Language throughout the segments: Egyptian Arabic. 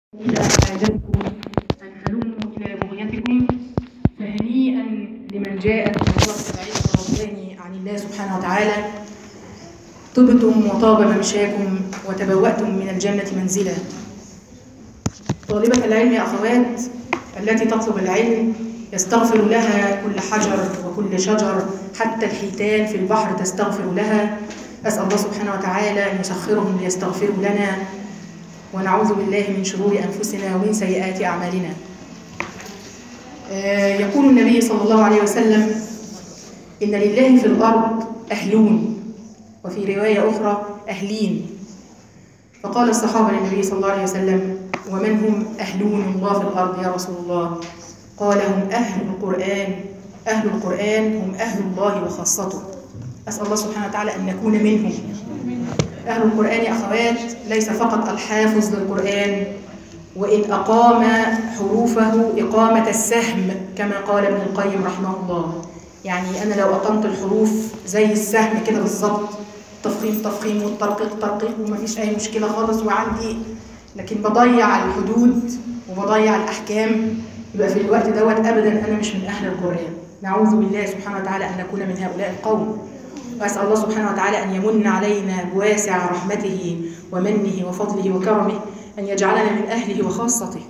إلى حاجتكم أن هلموا إلى بغيتكم فهنيئا لمن جاء بوقت العلم الرباني عن الله سبحانه وتعالى طبتم وطاب ممشاكم وتبوأتم من الجنة منزلا طالبة العلم يا أخوات التي تطلب العلم يستغفر لها كل حجر وكل شجر حتى الحيتان في البحر تستغفر لها أسأل الله سبحانه وتعالى أن يسخرهم ليستغفروا لنا ونعوذ بالله من شرور أنفسنا ومن سيئات أعمالنا آه، يقول النبي صلى الله عليه وسلم إن لله في الأرض أهلون وفي رواية أخرى أهلين فقال الصحابة للنبي صلى الله عليه وسلم ومن هم أهلون الله في الأرض يا رسول الله قال هم أهل القرآن أهل القرآن هم أهل الله وخاصته أسأل الله سبحانه وتعالى أن نكون منهم أهل القرآن يا أخوات ليس فقط الحافظ للقرآن وإن أقام حروفه إقامة السهم كما قال ابن القيم رحمه الله يعني أنا لو أقمت الحروف زي السهم كده بالظبط تفخيم تفخيم والترقيق ترقيق ومفيش أي مشكلة خالص وعندي لكن بضيع الحدود وبضيع الأحكام يبقى في الوقت دوت أبدا أنا مش من أهل القرآن نعوذ بالله سبحانه وتعالى أن نكون من هؤلاء القوم وأسأل الله سبحانه وتعالى أن يمن علينا بواسع رحمته ومنه وفضله وكرمه أن يجعلنا من أهله وخاصته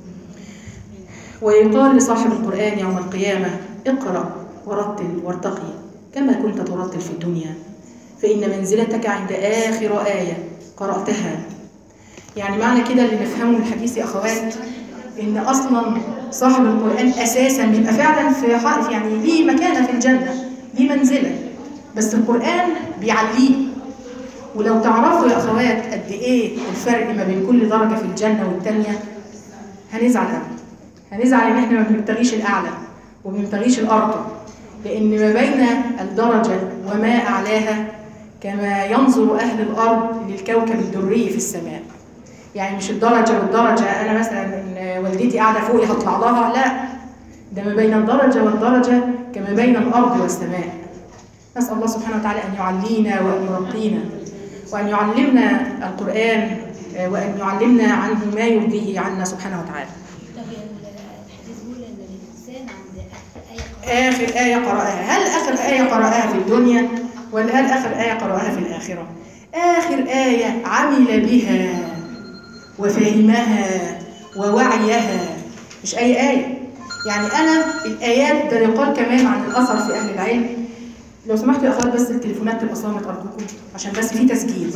ويقال لصاحب القرآن يوم القيامة اقرأ ورتل وارتقي كما كنت ترتل في الدنيا فإن منزلتك عند آخر آية قرأتها يعني معنى كده اللي نفهمه من الحديث يا أخوات إن أصلا صاحب القرآن أساسا بيبقى فعلا في حق يعني ليه مكانة في الجنة ليه منزلة بس القرآن بيعليه ولو تعرفوا يا أخوات قد إيه الفرق ما بين كل درجة في الجنة والتانية هنزعل أوي هنزعل إن إحنا ما بنبتغيش الأعلى وما بنبتغيش الأرض لأن ما بين الدرجة وما أعلاها كما ينظر أهل الأرض للكوكب الدري في السماء يعني مش الدرجة والدرجة أنا مثلا إن والدتي قاعدة فوقي هطلع لها لا ده ما بين الدرجة والدرجة كما بين الأرض والسماء نسأل الله سبحانه وتعالى أن يعلينا وأن يرقينا وأن يعلمنا القرآن وأن يعلمنا عنه ما يرضيه عنا سبحانه وتعالى طب الحديث بيقول ان الانسان عند اي آخر آية قرأها هل آخر آية قرأها في الدنيا ولا هل آخر آية قرأها في الآخرة آخر آية عمل بها وفهمها ووعيها مش أي آية يعني أنا الآيات ده يقال كمان عن الأثر في أهل العلم لو سمحتوا يا أخوات بس التليفونات تبقى صامت أرجوكم عشان بس في تسجيل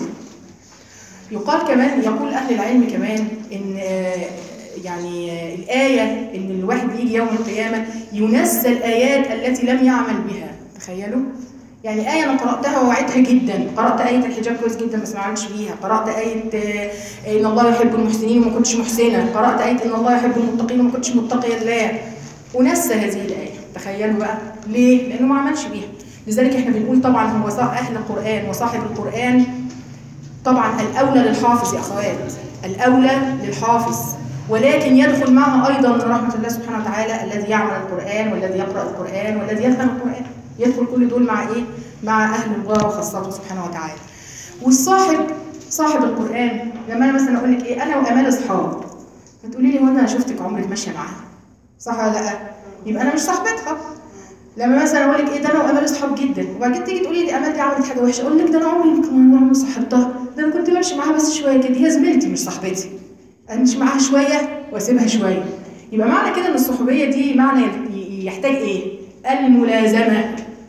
يقال كمان يقول أهل العلم كمان إن آه، يعني آه، الآية إن الواحد يجي يوم القيامة ينسى الآيات التي لم يعمل بها تخيلوا يعني آية أنا قرأتها ووعيتها جدا قرأت آية الحجاب كويس جدا بس ما عملتش بيها قرأت آية آه، إن الله يحب المحسنين وما كنتش محسنة قرأت آية إن الله يحب المتقين وما كنتش متقية الله ونسى هذه الآية تخيلوا بقى ليه؟ لأنه ما عملش بيها لذلك احنا بنقول طبعا هو صا- أهل القرآن وصاحب القرآن طبعا الأولى للحافظ يا أخوات الأولى للحافظ ولكن يدخل معها أيضا من رحمة الله سبحانه وتعالى الذي يعمل القرآن والذي يقرأ القرآن والذي يفهم القرآن يدخل كل دول مع إيه؟ مع أهل الله وخاصته سبحانه وتعالى والصاحب صاحب القرآن لما أنا مثلا أقول لك إيه أنا وأمال أصحاب فتقولي لي هو أنا شفتك عمرك ماشية معاها صح ولا لأ؟ يبقى أنا مش صاحبتها لما مثلا اقول لك ايه ده انا وامال اصحاب جدا وبعدين تيجي تقولي لي امال دي عملت حاجه وحشه اقول لك ده انا عمري ما عمري ما صاحبتها ده انا كنت ماشي معاها بس شويه كده هي زميلتي مش صاحبتي امشي معاها شويه واسيبها شويه يبقى معنى كده ان الصحوبيه دي معنى ي- ي- يحتاج ايه الملازمه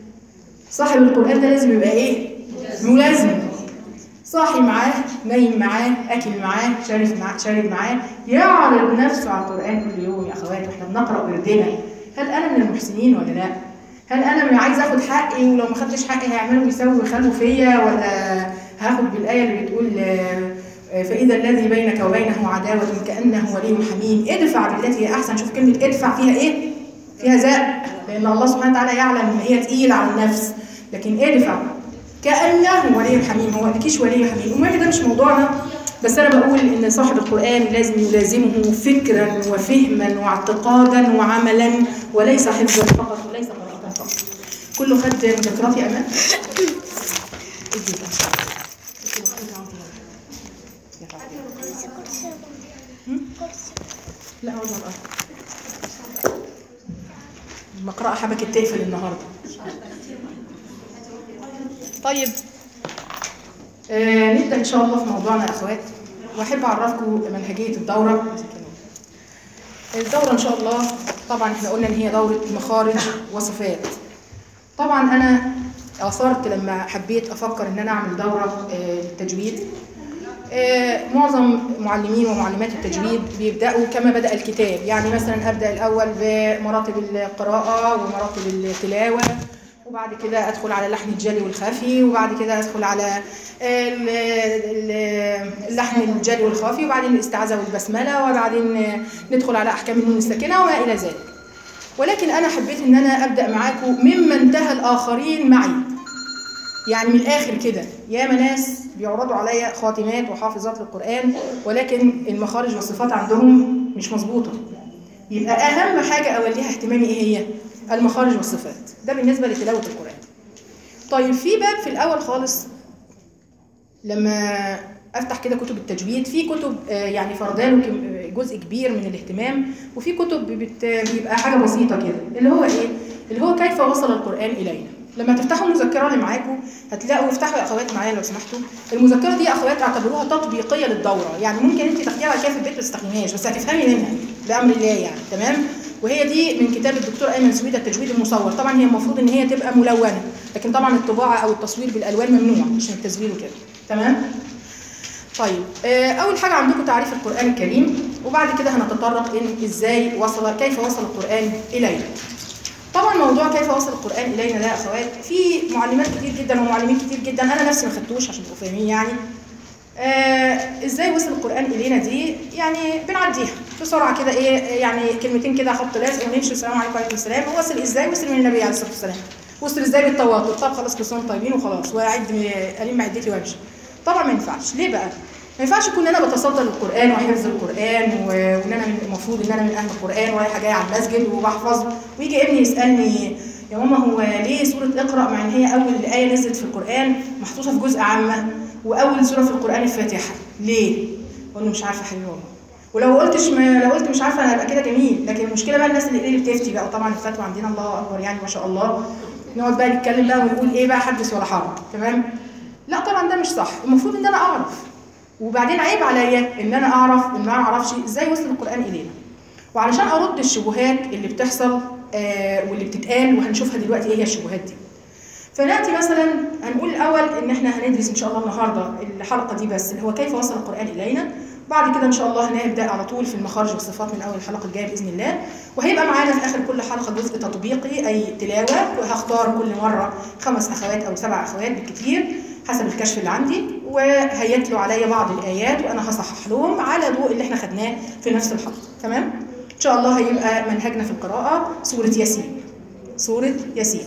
صاحب القران ده لازم يبقى ايه ملازم صاحي معاه نايم معاه اكل معاه شارب معاه شارب معاه يعرض نفسه على القران كل يوم يا اخوات واحنا بنقرا وردنا هل انا من المحسنين ولا لا هل انا من عايز اخد حقي ولو ما خدتش حقي هيعملوا ويسووا ويخلوا فيا ولا هاخد بالايه اللي بتقول آه، آه، فاذا الذي بينك وبينه عداوه كانه ولي حميم ادفع بالتي هي احسن شوف كلمه ادفع فيها ايه فيها زق لان الله سبحانه وتعالى يعلم ان هي تقيله على النفس لكن ادفع كانه ولي حميم هو مالكيش ولي حميم المهم ده مش موضوعنا بس انا بقول ان صاحب القران لازم يلازمه فكرا وفهما واعتقادا وعملا وليس حفظا فقط وليس قراءه فقط كله خد مذكرات يا امان ادي بقى. ادي بقى. يا رب. لا أول مرة المقرأة حبكت تقفل النهاردة طيب آه نبدأ إن شاء الله في موضوعنا يا أخوات وأحب أعرفكم منهجية الدورة الدورة إن شاء الله طبعا إحنا قلنا إن هي دورة مخارج وصفات طبعا أنا أثرت لما حبيت أفكر إن أنا أعمل دورة آه للتجويد آه، معظم معلمين ومعلمات التجويد بيبدأوا كما بدأ الكتاب يعني مثلا أبدأ الأول بمراتب القراءة ومراتب التلاوة وبعد كده أدخل على اللحن الجلي والخفي وبعد كده أدخل على ال- ال- اللحن الجلي والخفي وبعدين الاستعاذة والبسملة وبعدين ندخل على أحكام النون الساكنة وما إلى ذلك ولكن أنا حبيت إن أنا أبدأ معاكم مما انتهى الآخرين معي يعني من الاخر كده ياما ناس بيعرضوا عليا خاتمات وحافظات للقران ولكن المخارج والصفات عندهم مش مظبوطه يبقى اهم حاجه اوليها اهتمامي ايه هي المخارج والصفات ده بالنسبه لتلاوه القران طيب في باب في الاول خالص لما افتح كده كتب التجويد في كتب آه، يعني فرضاله كم- آه، جزء كبير من الاهتمام وفي كتب بت- بيبقى حاجه بسيطه كده اللي هو ايه اللي هو كيف وصل القران الينا لما تفتحوا المذكره اللي معاكم هتلاقوا افتحوا يا اخوات معايا لو سمحتوا المذكره دي يا اخوات اعتبروها تطبيقيه للدوره يعني ممكن انت تاخديها بعد كده في البيت ما تستخدميهاش بس هتفهمي منها بامر الله يعني تمام وهي دي من كتاب الدكتور ايمن سويدة التجويد المصور طبعا هي المفروض ان هي تبقى ملونه لكن طبعا الطباعه او التصوير بالالوان ممنوع عشان التزوير وكده تمام طيب آه، اول حاجه عندكم تعريف القران الكريم وبعد كده هنتطرق ان ازاي وصل كيف وصل القران الينا طبعا موضوع كيف وصل القران الينا ده يا اخوات في معلمات كتير جدا ومعلمين كتير جدا انا نفسي ما خدتوش عشان تبقوا فاهمين يعني آه ازاي وصل القران الينا دي يعني بنعديها بسرعه كده ايه يعني كلمتين كده خبط لازق ونمشي السلام عليكم وعليكم السلام وصل ازاي وصل من النبي عليه الصلاه والسلام وصل ازاي بالتواتر طب خلاص كل سنه وانتم طيبين وخلاص واعد الم عدتي وامشي طبعا ما ينفعش ليه بقى ما ينفعش اكون انا بتصدى للقران وحفظ القران و- وان انا من- المفروض ان انا من اهل القران ورايحه جايه على المسجد وبحفظ ويجي ابني يسالني يا ماما هو ليه سوره اقرا مع ان هي اول ايه نزلت في القران محطوطه في جزء عامه واول سوره في القران الفاتحه ليه؟ اقول له مش عارفه يا حبيبي والله ولو قلتش ما لو قلت مش عارفه انا هبقى كده جميل لكن المشكله بقى الناس اللي اللي بتفتي بقى وطبعا الفتوى عندنا الله اكبر يعني ما شاء الله نقعد بقى نتكلم بقى ونقول ايه بقى حدث ولا حرج تمام لا طبعا ده مش صح المفروض ان انا اعرف وبعدين عيب عليا ان انا اعرف ان ما اعرفش ازاي وصل القران الينا وعلشان ارد الشبهات اللي بتحصل آه واللي بتتقال وهنشوفها دلوقتي ايه هي الشبهات دي فناتي مثلا هنقول الاول ان احنا هندرس ان شاء الله النهارده الحلقه دي بس اللي هو كيف وصل القران الينا بعد كده ان شاء الله هنبدا على طول في المخارج والصفات من اول الحلقه الجايه باذن الله وهيبقى معانا في اخر كل حلقه جزء تطبيقي اي تلاوه وهختار كل مره خمس اخوات او سبع اخوات بالكثير حسب الكشف اللي عندي وهيتلوا عليا بعض الايات وانا هصحح لهم على ضوء اللي احنا خدناه في نفس الحلقه تمام ان شاء الله هيبقى منهجنا في القراءه سوره ياسين سوره ياسين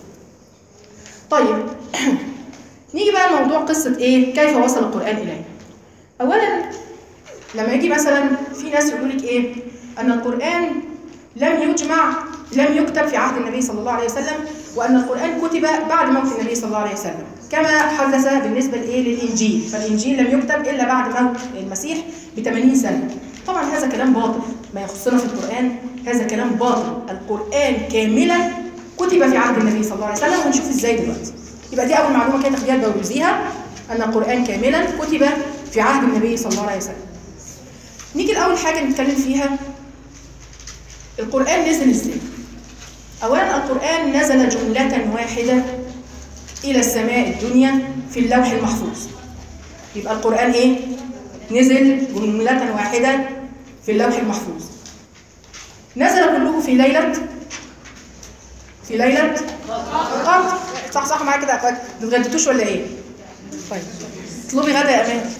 طيب نيجي بقى لموضوع قصه ايه كيف وصل القران الينا اولا لما يجي مثلا في ناس يقولوا لك ايه ان القران لم يجمع لم يكتب في عهد النبي صلى الله عليه وسلم وان القران كتب بعد موت النبي صلى الله عليه وسلم كما حدث بالنسبه لايه للانجيل فالانجيل لم يكتب الا بعد موت المسيح ب 80 سنه طبعا هذا كلام باطل ما يخصنا في القران هذا كلام باطل القران كاملا كتب في عهد النبي صلى الله عليه وسلم ونشوف ازاي دلوقتي يبقى دي اول معلومه كده تاخديها تبروزيها ان القران كاملا كتب في عهد النبي صلى الله عليه وسلم نيجي لاول حاجه نتكلم فيها القران نزل ازاي اولا القران نزل جمله واحده الى السماء الدنيا في اللوح المحفوظ يبقى القران ايه نزل جمله واحده في اللوح المحفوظ نزل كله في ليله في ليله القدر صح صح معايا كده يا اخوات ما اتغديتوش ولا ايه طيب اطلبي غدا يا امان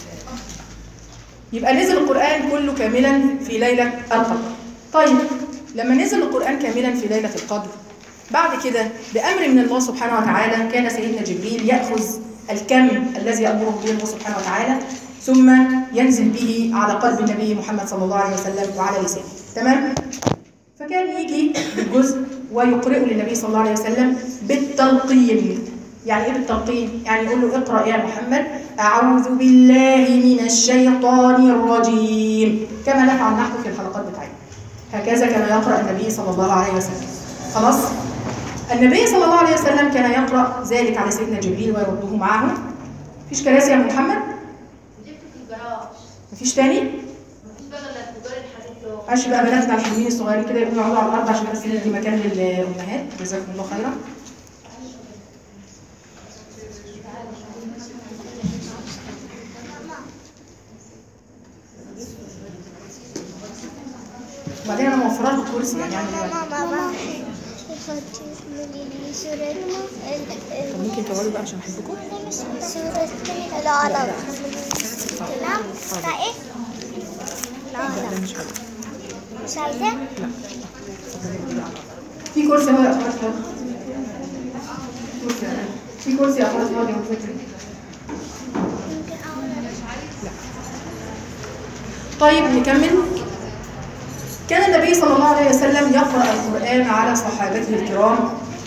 يبقى نزل القرآن كله كاملا في ليلة القدر طيب لما نزل القرآن كاملا في ليلة القدر بعد كده بأمر من الله سبحانه وتعالى كان سيدنا جبريل يأخذ الكم الذي يأمره به الله سبحانه وتعالى ثم ينزل به على قلب النبي محمد صلى الله عليه وسلم وعلى لسانه تمام فكان يجي بالجزء ويقرئه للنبي صلى الله عليه وسلم بالتلقين يعني ايه بالتلقين يعني يقول له اقرا يا محمد اعوذ بالله من الشيطان الرجيم كما نفعل نحن في الحلقات بتاعتنا هكذا كان يقرا النبي صلى الله عليه وسلم خلاص النبي صلى الله عليه وسلم كان يقرا ذلك على سيدنا جبريل ويرده معه مفيش كراسي يا أم محمد جبت في الجراج مفيش تاني مفيش بقى الا التجار الحديد دول عشان بقى بناتنا الحلوين الصغيرين كده يقوموا يقعدوا على الارض عشان بس ندي مكان للامهات جزاكم الله خيرا وبعدين انا موفره لكم كرسي يعني يعني ماما ختمي لي سورة طب ممكن تقعدوا بقى عشان احبكم سورة العلم نعم بتاع ايه؟ العلم مش حلو مش عايزاه؟ في كرسي اهو يا اخوات فاضي كرسي أهو. في كرسي يا اخوات فاضي اهو فكري ممكن اقعد طيب نكمل كان النبي صلى الله عليه وسلم يقرأ القرآن على صحابته الكرام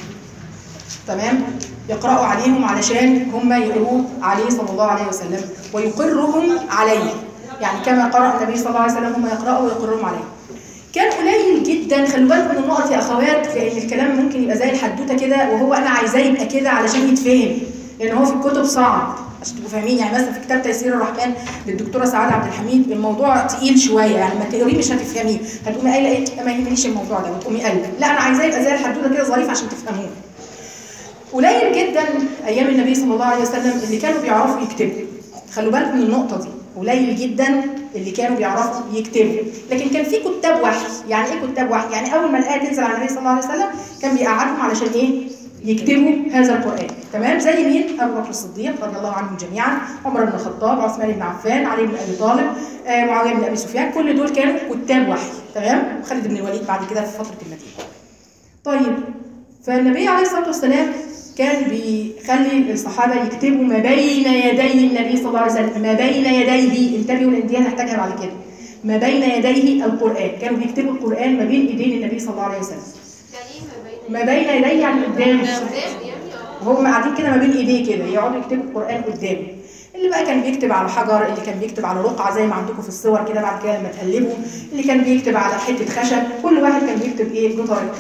تمام يقرأوا عليهم علشان هم يقروه عليه صلى الله عليه وسلم ويقرهم عليه يعني كما قرأ النبي صلى الله عليه وسلم هم يقرأوا ويقرهم عليه كان قليل جدا خلوا بالكم من النقط يا اخوات لان الكلام ممكن يبقى زي الحدوته كده وهو انا عايزاه يبقى كده علشان يتفهم لان هو في الكتب صعب عشان تبقوا فاهمين يعني مثلا في كتاب تيسير الرحمن للدكتوره سعاده عبد الحميد الموضوع تقيل شويه يعني ما تقريه مش هتفهميه هتقومي قايله ايه ما يهمنيش الموضوع ده وتقومي قايله لا انا عايزاه يبقى زي الحدوته كده ظريف عشان تفهموه قليل جدا ايام النبي صلى الله عليه وسلم اللي كانوا بيعرفوا يكتبوا خلوا بالكم من النقطه دي قليل جدا اللي كانوا بيعرفوا يكتبوا لكن كان في كتاب وحي يعني ايه كتاب وحي يعني اول ما الايه تنزل على النبي صلى الله عليه وسلم كان بيقعدهم علشان ايه يكتبوا هذا القران تمام زي مين ابو بكر الصديق رضي الله عنهم جميعا عمر بن الخطاب عثمان بن عفان علي بن ابي طالب آه معاويه بن ابي سفيان كل دول كانوا كتاب وحي تمام وخالد بن الوليد بعد كده في فتره المدينه طيب فالنبي عليه الصلاه والسلام كان بيخلي الصحابه يكتبوا ما بين يدي النبي صلى الله عليه وسلم ما بين يديه انتبهوا لان دي هنحتاجها بعد كده ما بين يديه القران كانوا بيكتبوا القران ما بين ايدين النبي صلى الله عليه وسلم يعني ايه ما بين ما بين يديه يعني قدامه قدام يعني اه وهم قاعدين كده ما بين ايديه كده يقعدوا يكتبوا القران قدامه اللي بقى كان بيكتب على حجر اللي كان بيكتب على رقعه زي ما عندكم في الصور كده بعد كده لما تقلبوا اللي كان بيكتب على حته خشب كل واحد كان بيكتب ايه بطريقته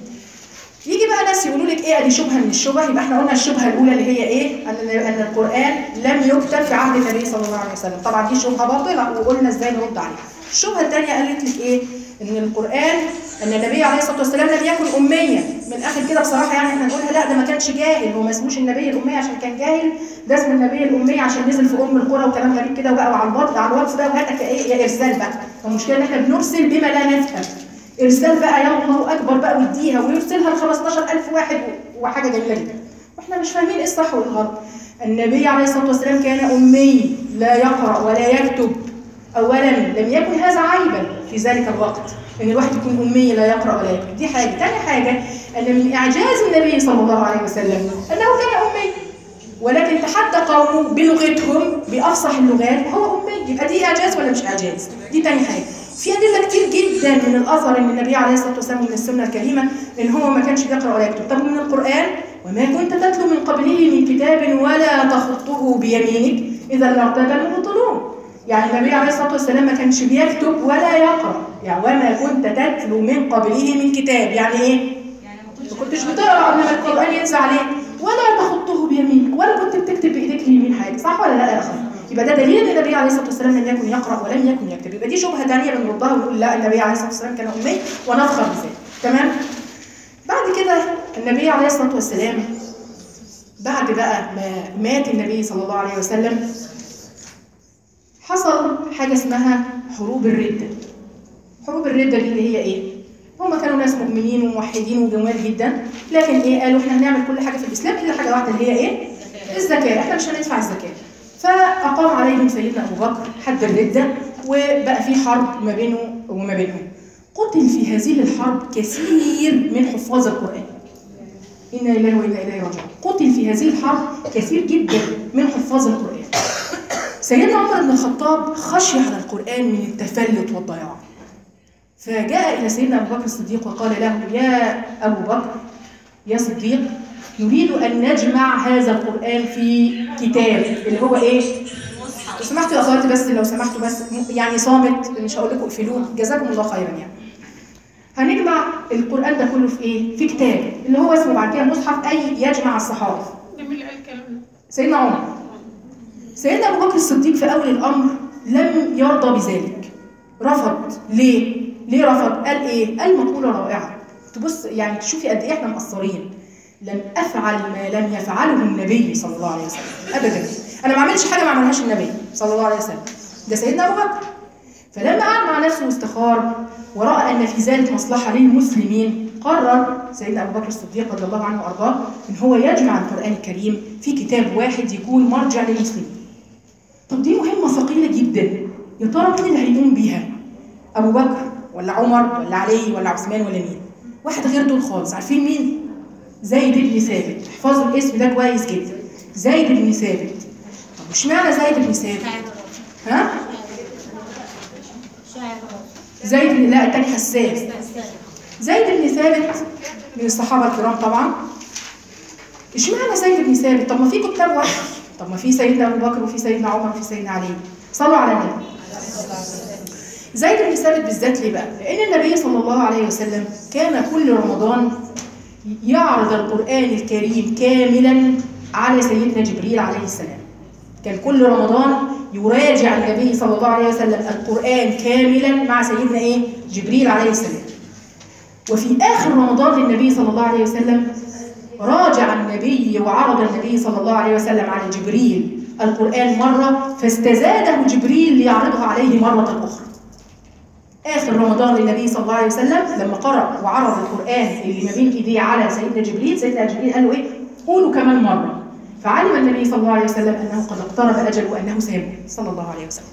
يجي بقى ناس يقولوا لك ايه ادي شبهه من الشبه يبقى احنا قلنا الشبهه الاولى اللي هي ايه ان ان القران لم يكتب في عهد النبي صلى الله عليه وسلم طبعا دي شبهه باطله وقلنا ازاي نرد عليها الشبهه الثانيه قالت لك ايه ان القران ان النبي عليه الصلاه والسلام لم يكن اميا من الاخر كده بصراحه يعني احنا نقولها لا ده ما كانش جاهل هو ما اسموش النبي الامي عشان كان جاهل ده اسم النبي الامي عشان نزل في ام القرى وكلام غريب كده وبقى وعلى الواتس على الواتس بقى وهاتك ايه يا ارسال بقى المشكله ان احنا بنرسل بما لا نفهم ارسال بقى يا الله اكبر بقى ويديها ويرسلها ل 15000 واحد وحاجه جميله جدا واحنا مش فاهمين ايه الصح والغلط النبي عليه الصلاه والسلام كان امي لا يقرا ولا يكتب اولا لم يكن هذا عيبا في ذلك الوقت ان الواحد يكون امي لا يقرا ولا يكتب دي حاجه ثاني حاجه ان من اعجاز النبي صلى الله عليه وسلم انه كان امي ولكن تحدى قومه بلغتهم بافصح اللغات هو امي يبقى دي اعجاز ولا مش اعجاز دي تاني حاجه في ادله كتير جدا من الاثر ان النبي عليه الصلاه والسلام من السنه الكريمه ان هو ما كانش بيقرا ولا يكتب طب من القران وما كنت تتلو من قبله من كتاب ولا تخطه بيمينك اذا لارتاب المبطلون يعني النبي عليه الصلاه والسلام ما كانش بيكتب ولا يقرا يعني وما كنت تتلو من قبله من كتاب يعني ايه ما كنتش بتقرا قبل ما القران ينزل عليك ولا تخطه بيمينك ولا كنت بتكتب بايديك اليمين حاجه صح ولا لا يا اخي يبقى ده دليل ان النبي عليه الصلاه والسلام لم يكن يقرا ولم يكن يكتب يبقى دي شبهه ثانيه بنردها ونقول لا النبي عليه الصلاه والسلام كان امي ونفخر بذلك تمام بعد كده النبي عليه الصلاه والسلام بعد بقى ما مات النبي صلى الله عليه وسلم حصل حاجه اسمها حروب الرده حروب الرده دي اللي هي ايه هم كانوا ناس مؤمنين وموحدين وجمال جدا لكن ايه قالوا احنا هنعمل كل حاجه في الاسلام الا حاجه واحده اللي هي ايه الزكاه احنا مش هندفع الزكاه فاقام عليهم سيدنا ابو بكر حد الرده وبقى في حرب ما بينه وما بينهم قتل في هذه الحرب كثير من حفاظ القران انا لله وانا اليه راجعون قتل في هذه الحرب كثير جدا من حفاظ القران سيدنا عمر بن الخطاب خشي على القران من التفلت والضياع فجاء إلى سيدنا أبو بكر الصديق وقال له يا أبو بكر يا صديق نريد أن نجمع هذا القرآن في كتاب اللي هو إيه؟ لو سمحتوا يا أخواتي بس لو سمحتوا بس يعني صامت مش هقول لكم اقفلوه جزاكم الله خيرا يعني هنجمع القرآن ده كله في إيه؟ في كتاب اللي هو اسمه بعد كده مصحف أي يجمع الصحابة جميل قال الكلام ده سيدنا عمر سيدنا ابو بكر الصديق في اول الامر لم يرضى بذلك رفض ليه ليه رفض قال ايه قال مقوله رائعه تبص يعني تشوفي قد ايه احنا مقصرين لم افعل ما لم يفعله النبي صلى الله عليه وسلم ابدا انا ما عملتش حاجه ما عملهاش النبي صلى الله عليه وسلم ده سيدنا ابو بكر فلما قعد مع نفسه واستخار وراى ان في ذلك مصلحه للمسلمين قرر سيدنا ابو بكر الصديق رضي الله عنه وارضاه ان هو يجمع القران الكريم في كتاب واحد يكون مرجع للمسلمين. طب دي مهمه ثقيله جدا يا ترى مين اللي هيقوم بيها؟ ابو بكر ولا عمر ولا علي ولا عثمان ولا مين؟ واحد غير دول خالص عارفين مين؟ زيد بن ثابت احفظوا الاسم ده كويس جدا زيد بن ثابت طب اشمعنى زيد بن ثابت؟ ها؟ زيد بن لا التاني حسان زيد بن ثابت من الصحابه الكرام طبعا اشمعنى زيد بن ثابت طب ما في كتاب واحد طب ما في سيدنا ابو بكر وفي سيدنا عمر وفي سيدنا علي صلوا على النبي زيد بن ثابت بالذات ليه بقى لان النبي صلى الله عليه وسلم كان كل رمضان يعرض القران الكريم كاملا على سيدنا جبريل عليه السلام كان كل رمضان يراجع النبي صلى الله عليه وسلم القرآن كاملا مع سيدنا ايه؟ جبريل عليه السلام. وفي آخر رمضان للنبي صلى الله عليه وسلم راجع النبي وعرض النبي صلى الله عليه وسلم على جبريل القرآن مرة فاستزاده جبريل ليعرضه عليه مرة أخرى. آخر رمضان للنبي صلى الله عليه وسلم لما قرأ وعرض القرآن اللي ما بين إيديه على سيدنا جبريل، سيدنا جبريل قال له إيه؟ قولوا كمان مرة. فعلم النبي صلى الله عليه وسلم انه قد اقترب اجله وانه سيموت صلى الله عليه وسلم.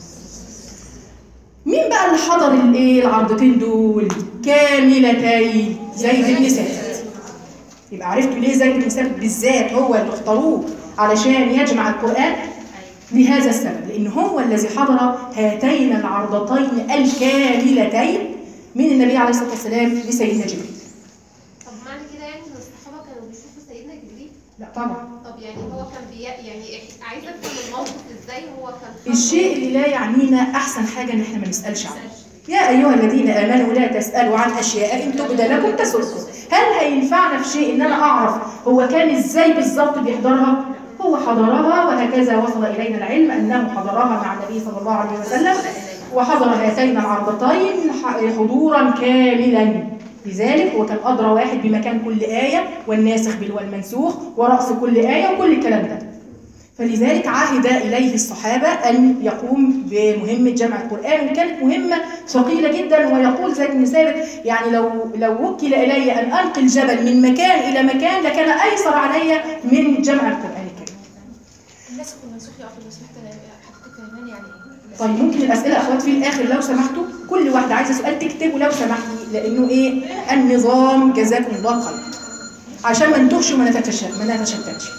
مين بقى اللي حضر الايه العرضتين دول كاملتين زيد بن ثابت. يبقى عرفتوا ليه زيد بن ثابت بالذات هو اللي اختاروه علشان يجمع القران لهذا السبب لان هو الذي حضر هاتين العرضتين الكاملتين من النبي عليه الصلاه والسلام لسيدنا جبريل. طب معنى كده يعني ان الصحابه كانوا بيشوفوا سيدنا جبريل لا طبعا طب يعني هو كان بي يعني إح- عايزه افهم الموقف ازاي هو كان خطوة- الشيء اللي لا يعنينا احسن حاجه ان احنا ما نسالش عنه يا ايها الذين امنوا لا تسالوا عن اشياء ان تبد لكم تسؤكم هل هينفعنا في شيء ان انا اعرف هو كان ازاي بالظبط بيحضرها هو حضرها وهكذا وصل الينا العلم انه حضرها مع النبي صلى الله عليه وسلم وحضر هاتين العرضتين ح- حضورا كاملا لذلك هو كان ادرى واحد بمكان كل ايه والناسخ بال- والمنسوخ وراس كل ايه وكل الكلام ده فلذلك عهد إليه الصحابة أن يقوم بمهمة جمع القرآن وكانت مهمة ثقيلة جدا ويقول زيد بن ثابت يعني لو لو وكل إلي أن أنقل جبل من مكان إلى مكان لكان أيسر علي من جمع القرآن الكريم. الناس والمنسوخ يا اخي لو سمحت انا حضرتك فاهمان يعني ايه؟ طيب ممكن الأسئلة أخوات في الآخر لو سمحتوا كل واحدة عايزة سؤال تكتبه لو سمحتي لأنه إيه النظام جزاكم الله خير عشان ما نتوهش وما نتشتتش ما نتشتتش.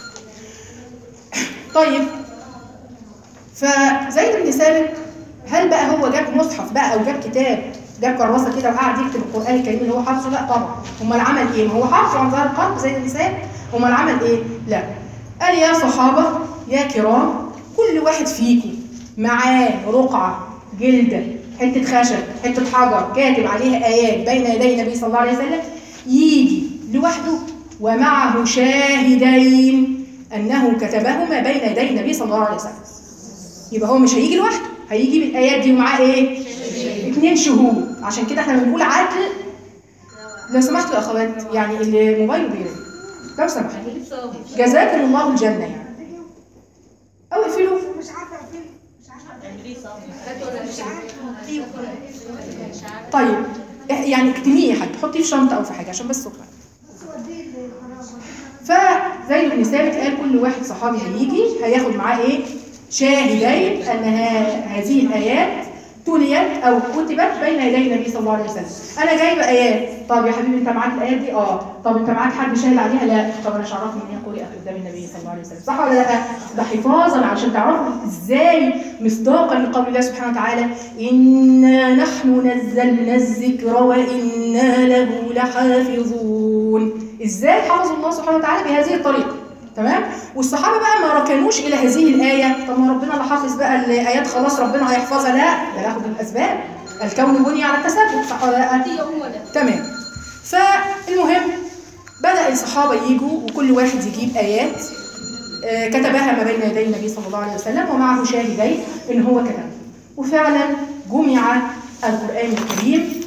طيب فزيد بن ثابت هل بقى هو جاب مصحف بقى او جاب كتاب جاب كراسه كده وقعد يكتب القران الكريم اللي هو حافظه لا طبعا امال عمل ايه ما هو حافظه عن ظهر القلب زي بن ثابت امال عمل ايه لا قال يا صحابه يا كرام كل واحد فيكم معاه رقعه جلده حته خشب حته حجر كاتب عليها ايات بين يدي النبي صلى الله عليه وسلم يجي لوحده ومعه شاهدين انه كتبهما بين يدي النبي صلى الله عليه وسلم يبقى هو مش هيجي لوحده هيجي بالايات دي ومعاه ايه اثنين شهود عشان كده احنا بنقول عدل لو سمحتوا يا اخوات يعني اللي موبايله بيرن لو سمحت جزاكم الله الجنه يعني او اقفلوا طيب يعني اكتميه يا حاج حطيه في شنطه او في حاجه عشان بس سكر فزيد بن ثابت قال كل واحد صحابي هيجي هياخد معاه ايه شاهدين ان ه- هذه الايات تليت او كتبت بين يدي النبي صلى الله عليه وسلم انا جايبه ايات طب يا حبيبي انت معاك الايات دي اه طب انت معاك حد شايل عليها لا طب انا مش عارفني ان هي قرات قدام النبي صلى الله عليه وسلم صح ولا لا ده حفاظا عشان تعرفوا ازاي مصداقا لقول الله سبحانه وتعالى انا نحن نزلنا الذكر وانا له لحافظون ازاي حفظ الله سبحانه وتعالى بهذه الطريقه تمام والصحابه بقى ما ركنوش الى هذه الايه طب ما ربنا اللي حافظ بقى الايات خلاص ربنا هيحفظها لا ده ناخد الاسباب الكون بني على التسبب صح ولا لا هي هو ده تمام فالمهم بدأ الصحابة يجوا وكل واحد يجيب آيات آه، كتبها ما بين يدي النبي صلى الله عليه وسلم ومعه شاهدين إن هو كتب وفعلا جمع القرآن الكريم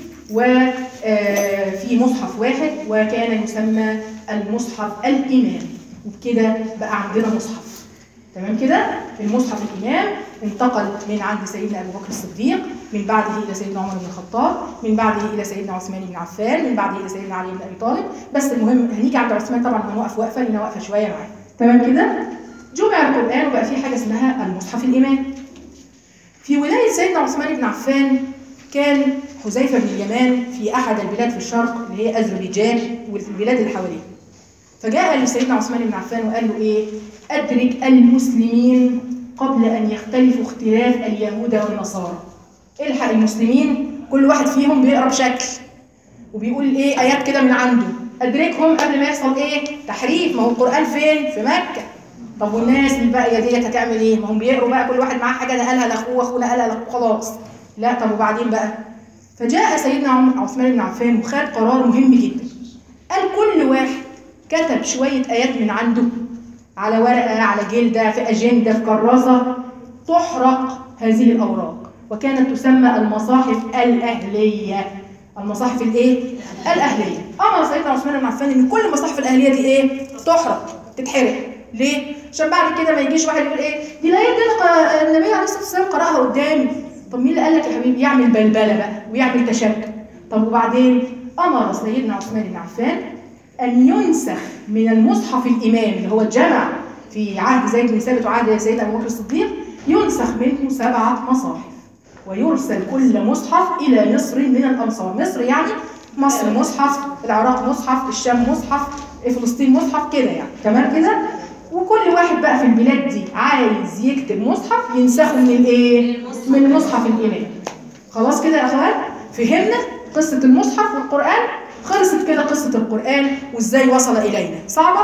وفي مصحف واحد وكان يسمى المصحف الإمام وبكده بقى عندنا مصحف تمام كده المصحف الإمام انتقل من عند سيدنا أبو بكر الصديق من بعده إلى سيدنا عمر بن الخطاب من بعده إلى سيدنا عثمان بن عفان من بعده إلى سيدنا علي بن أبي طالب بس المهم هنيجي عند عثمان طبعا هنوقف وقفة لأن واقفة شوية معاه تمام كده جمع القرآن وبقى في حاجة اسمها المصحف الإمام في ولاية سيدنا عثمان بن عفان كان حذيفة بن اليمان في أحد البلاد في الشرق اللي هي أذربيجان والبلاد اللي حواليه فجاء لسيدنا عثمان بن عفان وقال له ايه ادرك المسلمين قبل ان يختلفوا اختلاف اليهود والنصارى الحق المسلمين كل واحد فيهم بيقرا بشكل وبيقول ايه ايات كده من عنده ادركهم قبل ما يحصل ايه تحريف ما هو القران فين في مكه طب والناس الباقيه ديت هتعمل ايه ما هم بيقروا بقى كل واحد معاه حاجه ده قالها لاخوه واخوه قالها لاخوه خلاص لا طب وبعدين بقى فجاء سيدنا عمر عثمان بن عفان وخد قرار مهم جدا قال كل واحد كتب شوية آيات من عنده على ورقة على جلدة في أجندة في كراسة تحرق هذه الأوراق وكانت تسمى المصاحف الأهلية المصاحف الإيه؟ الأهلية أمر سيدنا عثمان بن عفان إن كل المصاحف الأهلية دي إيه؟ تحرق تتحرق ليه؟ عشان بعد كده ما يجيش واحد يقول إيه؟ دي الآيات دي ق- النبي عليه الصلاة والسلام قرأها قدامي طب مين اللي قال لك يا حبيبي يعمل بلبلة بقى ويعمل تشتت طب وبعدين أمر سيدنا عثمان بن عفان أن ينسخ من المصحف الإمام اللي هو الجمع في عهد زيد بن ثابت وعهد سيدنا أبو بكر الصديق ينسخ منه سبعة مصاحف ويرسل كل مصحف إلى مصر من الأمصار مصر يعني مصر مصحف العراق مصحف الشام مصحف فلسطين مصحف كده يعني تمام كده وكل واحد بقى في البلاد دي عايز يكتب مصحف ينسخه من الايه من مصحف الإمام خلاص كده يا اخوات فهمنا قصة المصحف والقرآن خلصت كده قصة القرآن وازاي وصل إلينا صعبة؟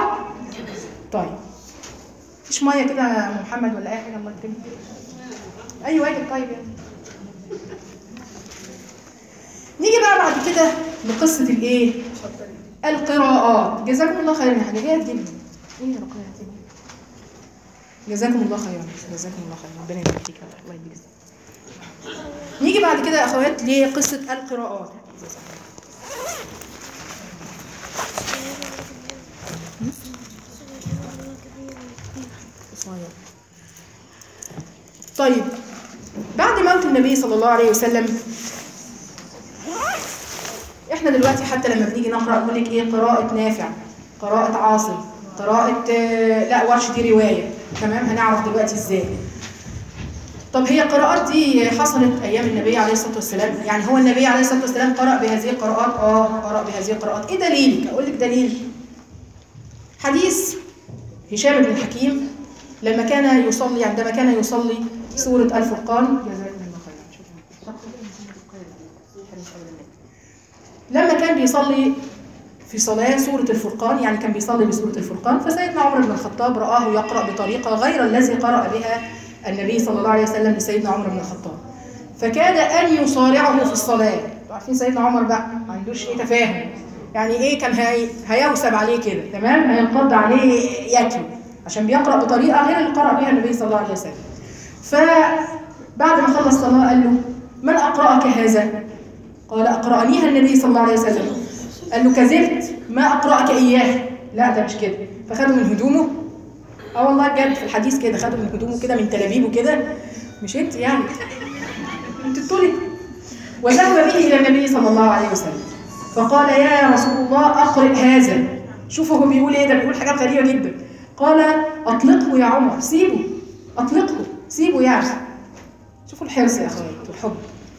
طيب مفيش مية كده يا أم محمد ولا أي حاجة الله يكرمك أي واجب طيب يعني نيجي بقى بعد كده لقصة الإيه؟ القراءات جزاكم الله خيرا يا حاجة جاية جدا إيه يا رقية دي؟ جزاكم الله خيرا جزاكم الله خيرا ربنا يبارك فيك الله يديك الصحة. نيجي بعد كده يا اخوات لقصه القراءات طيب بعد موت النبي صلى الله عليه وسلم احنا دلوقتي حتى لما بنيجي نقرا نقول لك ايه قراءه نافع قراءه عاصم قراءه آه، لا ورش دي روايه تمام هنعرف دلوقتي ازاي طب هي القراءات دي حصلت ايام النبي عليه الصلاه والسلام يعني هو النبي عليه الصلاه والسلام قرأ بهذه القراءات اه قرأ بهذه القراءات ايه دليلك اقول لك دليل حديث هشام بن حكيم لما كان يصلي عندما كان يصلي سورة الفرقان جزاكم الله خيرا لما كان بيصلي في صلاة سورة الفرقان يعني كان بيصلي بسورة الفرقان فسيدنا عمر بن الخطاب رآه يقرأ بطريقة غير الذي قرأ بها النبي صلى الله عليه وسلم لسيدنا عمر بن الخطاب فكاد أن يصارعه في الصلاة انتوا عارفين سيدنا عمر بقى ما عندوش ايه تفاهم يعني ايه كان هي... هيوسب عليه كده تمام هينقض عليه ياكله عشان بيقرأ بطريقة غير اللي قرأ بها النبي صلى الله عليه وسلم فبعد ما خلص الصلاة قال له من أقرأك هذا؟ قال أقرأنيها النبي صلى الله عليه وسلم قال له كذبت ما أقرأك إياه لا ده مش كده فخدوا من هدومه اه والله بجد في الحديث كده خدوا من هدومه كده من تلابيبه كده مش انت يعني انت بتقولي وذهب به الى النبي صلى الله عليه وسلم فقال يا رسول الله اقرئ هذا شوفوا هو بيقول ايه ده بيقول حاجات غريبه جدا قال اطلقه يا عمر سيبه اطلقه سيبه يعني شوفوا الحرص يا اخوات والحب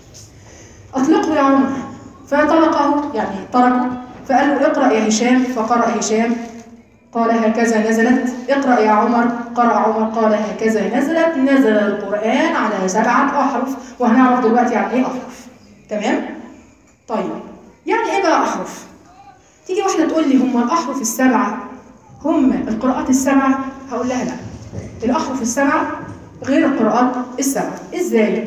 أطلقه يا عمر فطلقه يعني تركه فقال له اقرأ يا هشام فقرأ هشام قال هكذا نزلت اقرأ يا عمر قرأ عمر قال هكذا نزلت نزل القرآن على سبعة أحرف وهنعرف دلوقتي يعني إيه أحرف تمام؟ طيب يعني إيه بقى أحرف؟ تيجي واحدة تقول لي هم الأحرف السبعة هم القراءات السبعة هقول لها لا الأحرف السبعة غير القراءات السبعة إزاي؟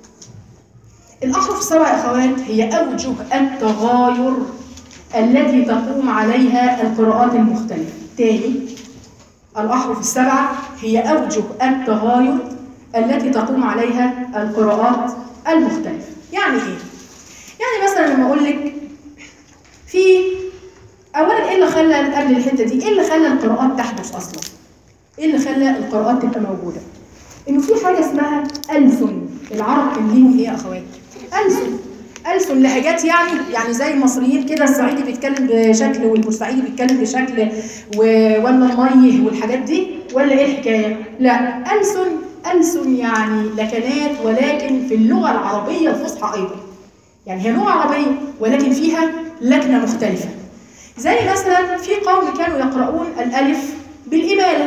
الأحرف السبعة يا أخوات هي أوجه التغاير التي تقوم عليها القراءات المختلفة تاني الأحرف السبعة هي أوجه التغاير التي تقوم عليها القراءات المختلفة يعني إيه؟ يعني مثلا لما أقول لك في أولا إيه اللي خلى قبل الحتة دي؟ إيه اللي خلى القراءات تحدث أصلا؟ إيه اللي خلى القراءات تبقى موجودة؟ إنه في حاجة اسمها ألسن العرب كان ليهم إيه يا أخوات؟ ألسن ألسن لهجات يعني يعني زي المصريين كده الصعيدي بيتكلم بشكل والبورسعيدي بيتكلم بشكل و... ولا الميه والحاجات دي ولا ايه الحكايه؟ لا ألسن ألسن يعني لكنات ولكن في اللغه العربيه الفصحى ايضا. يعني هي لغه عربيه ولكن فيها لكنه مختلفه. زي مثلا في قوم كانوا يقرؤون الالف بالاماله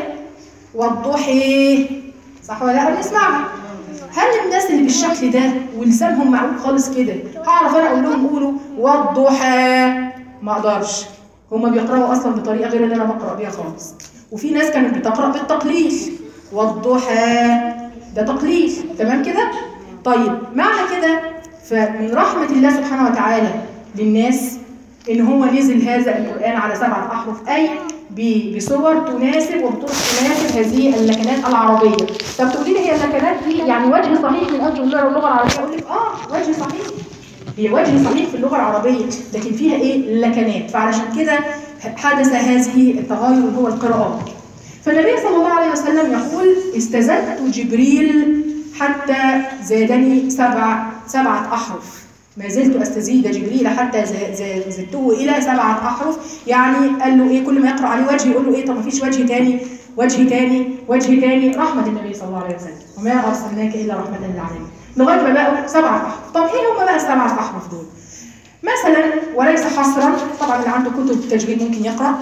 والضحى صح ولا لا؟ بنسمعها. هل الناس اللي بالشكل ده ولسانهم معوج خالص كده هعرف انا اقول لهم قولوا والضحى ما اقدرش هما بيقراوا اصلا بطريقه غير اللي انا بقرا بيها خالص وفي ناس كانت بتقرا بالتقليل والضحى ده تقليل تمام كده طيب معنى كده فمن رحمه الله سبحانه وتعالى للناس ان هو نزل هذا القران على سبعه احرف اي ب- بصور تناسب وبطرق تناسب هذه اللكنات العربيه طب تقولي لي هي اللكنات دي يعني وجه صحيح من اوجه اللغه اللغه العربيه اقول لك اه وجه صحيح هي وجه صحيح في اللغه العربيه لكن فيها ايه لكنات فعلشان كده حدث هذه التغير اللي هو القراءات فالنبي صلى الله عليه وسلم يقول استزدت جبريل حتى زادني سبع سبعه احرف ما زلت استزيد جبريل حتى ز- ز- زدته الى سبعه احرف يعني قال له ايه كل ما يقرا عليه وجه يقول له ايه طب ما فيش وجه تاني وجه تاني وجه تاني رحمه النبي صلى الله عليه وسلم وما ارسلناك الا رحمه للعالمين لغايه ما بقوا سبعه احرف طب ايه هم بقى السبعه احرف دول مثلا وليس حصرا طبعا اللي عنده كتب تجويد ممكن يقرا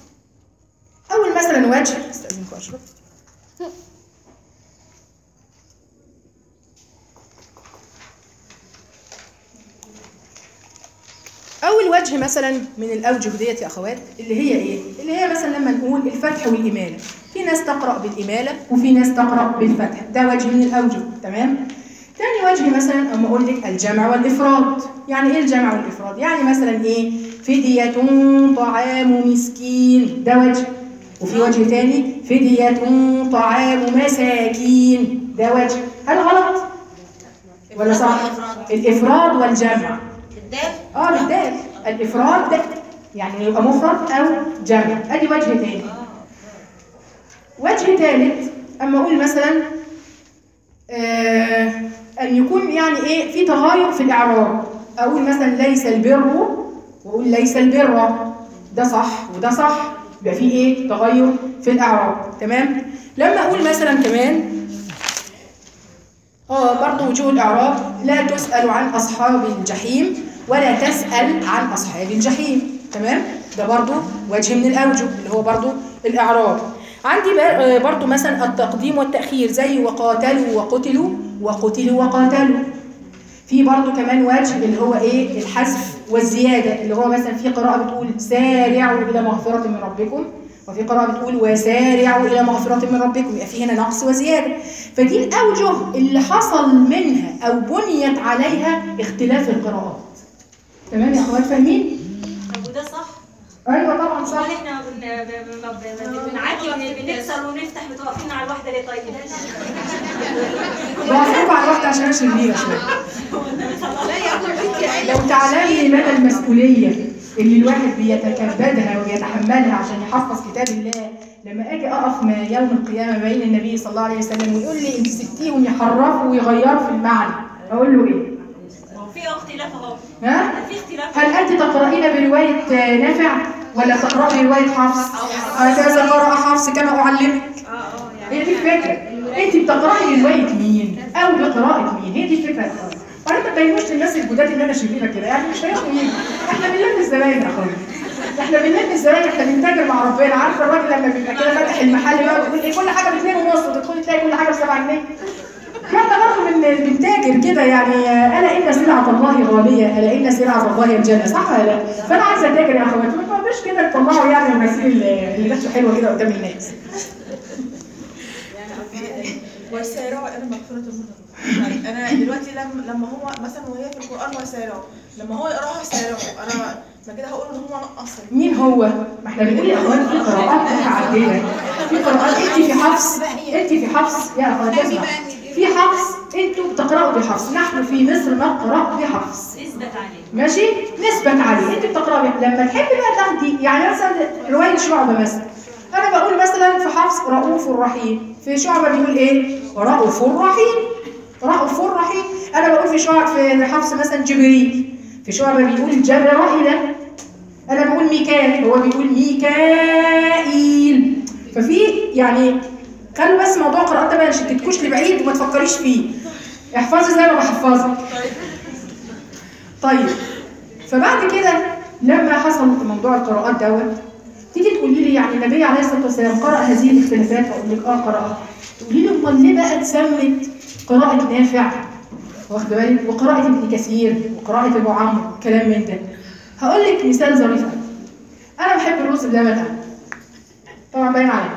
اول مثلا وجه استاذنكم اشرف أول وجه مثلا من الأوجه ديت يا أخوات اللي هي إيه؟ اللي هي مثلا لما نقول الفتح والإمالة في ناس تقرأ بالإمالة وفي ناس تقرأ بالفتح ده وجه من الأوجه تمام؟ تاني وجه مثلا أما أقول لك الجمع والإفراد يعني إيه الجمع والإفراد؟ يعني مثلا إيه؟ فدية طعام مسكين ده وجه وفي وجه تاني فدية طعام مساكين ده وجه هل غلط؟ ولا صح؟ الإفراد والجمع الدال اه الدال الافراد ده يعني يبقى مفرد او جمع ادي وجه تاني وجه ثالث اما اقول مثلا آه ان يكون يعني ايه في تغاير في الاعراب اقول مثلا ليس البر واقول ليس البر ده صح وده صح يبقى في ايه تغير في الاعراب تمام لما اقول مثلا كمان اه برضه وجوه الإعراب لا تسأل عن أصحاب الجحيم ولا تسأل عن أصحاب الجحيم تمام ده برضه وجه من الأوجه اللي هو برضه الإعراب عندي بر- آه، برضه مثلا التقديم والتأخير زي وقاتلوا وقتلوا وقتلوا وقاتلوا في برضه كمان وجه اللي هو ايه الحذف والزياده اللي هو مثلا في قراءه بتقول سارعوا الى مغفره من ربكم وفي قراءه بتقول وسارعوا الى مغفره من ربكم يبقى في هنا نقص وزياده فدي الاوجه اللي حصل منها او بنيت عليها اختلاف القراءات تمام يا اخوات فاهمين طب وده صح؟ ايوه طبعا صح امال احنا بن- ب- ب- ب- بنعدي وبنكسر ونفتح بتوقفين على الواحده ليه طيب؟ بوافقكم على واحده عشان انا شريره شويه لو تعلمي مدى المسؤولية اللي الواحد بيتكبدها وبيتحملها عشان يحفظ كتاب الله لما اجي اقف ما يوم القيامة بين النبي صلى الله عليه وسلم ويقول لي انت سبتيهم يحرفوا ويغيروا في المعنى اقول له ايه؟ في اختلاف اهو ها؟ في اختلاف هل انت تقرأين برواية آه، نافع ولا تقرأي برواية حفص؟ هكذا قرأ حفص كما اعلمك اه اه يعني هي دي الفكرة انت بتقرأي برواية مين او بقراءة مين هي دي الفكرة يا أخوات. وبعدين ما تبينوش للناس الجداد ان انا شريره كده يعني مش هياخدوا يجي احنا بنلم الزباين يا اخويا احنا بنلم الزباين احنا بنتاجر مع ربنا عارفه الراجل لما بيبقى كده فاتح المحل يقعد يقول ايه كل حاجه ب 2 ونص وتدخلي تلاقي كل حاجه ب 7 جنيه احنا برضه من بنتاجر كده يعني آه، الا ان سلعه الله غاليه الا ان سلعه الله الجنه صح ولا لا؟ فانا عايزه اتاجر يا اخواتي ما تقعدوش كده تطلعوا يعني المسير اللي اللي ريحته حلوه كده قدام الناس وسارعوا الى مغفرة من الله طيب انا دلوقتي لما لما هو مثلا وهي في القران وسارعوا لما هو يقراها سارعوا انا ما كده هقول ان هو نقص مين هو؟ ما احنا بنقول يا اخوان في قراءات متعدده في قراءات انت في حفص انت في حفص يا اخوان اسمع في حفص انتوا بتقراوا بحفص نحن في مصر نقرا بحفص اثبت عليه ماشي نثبت عليه انت بتقرا بحفص لما تحب بقى تاخدي يعني مثلا روايه شعبه مثلا انا بقول مثلا في حفص رؤوف رحيم في شعبه بيقول ايه رؤوف رحيم رؤوف رحيم انا بقول في شعب في حفص مثلا جبريل في شعبه بيقول جبرائيل انا بقول ميكائيل هو بيقول ميكائيل ففي يعني خلوا بس موضوع القراءات ده ما يشتتكوش لبعيد وما تفكريش فيه احفظي زي ما بحفظك طيب فبعد كده لما حصل موضوع القراءات دوت تيجي تقولي لي يعني النبي عليه الصلاه والسلام قرأ هذه الاختلافات اقول لك اه قرأها تقولي لي امال ليه بقى اتسمت قراءة نافع واخد بالك وقراءة ابن كثير وقراءة ابو عمرو كلام من ده هقول لك مثال ظريف قوي انا بحب الرز بلبن قوي طبعا باين عليك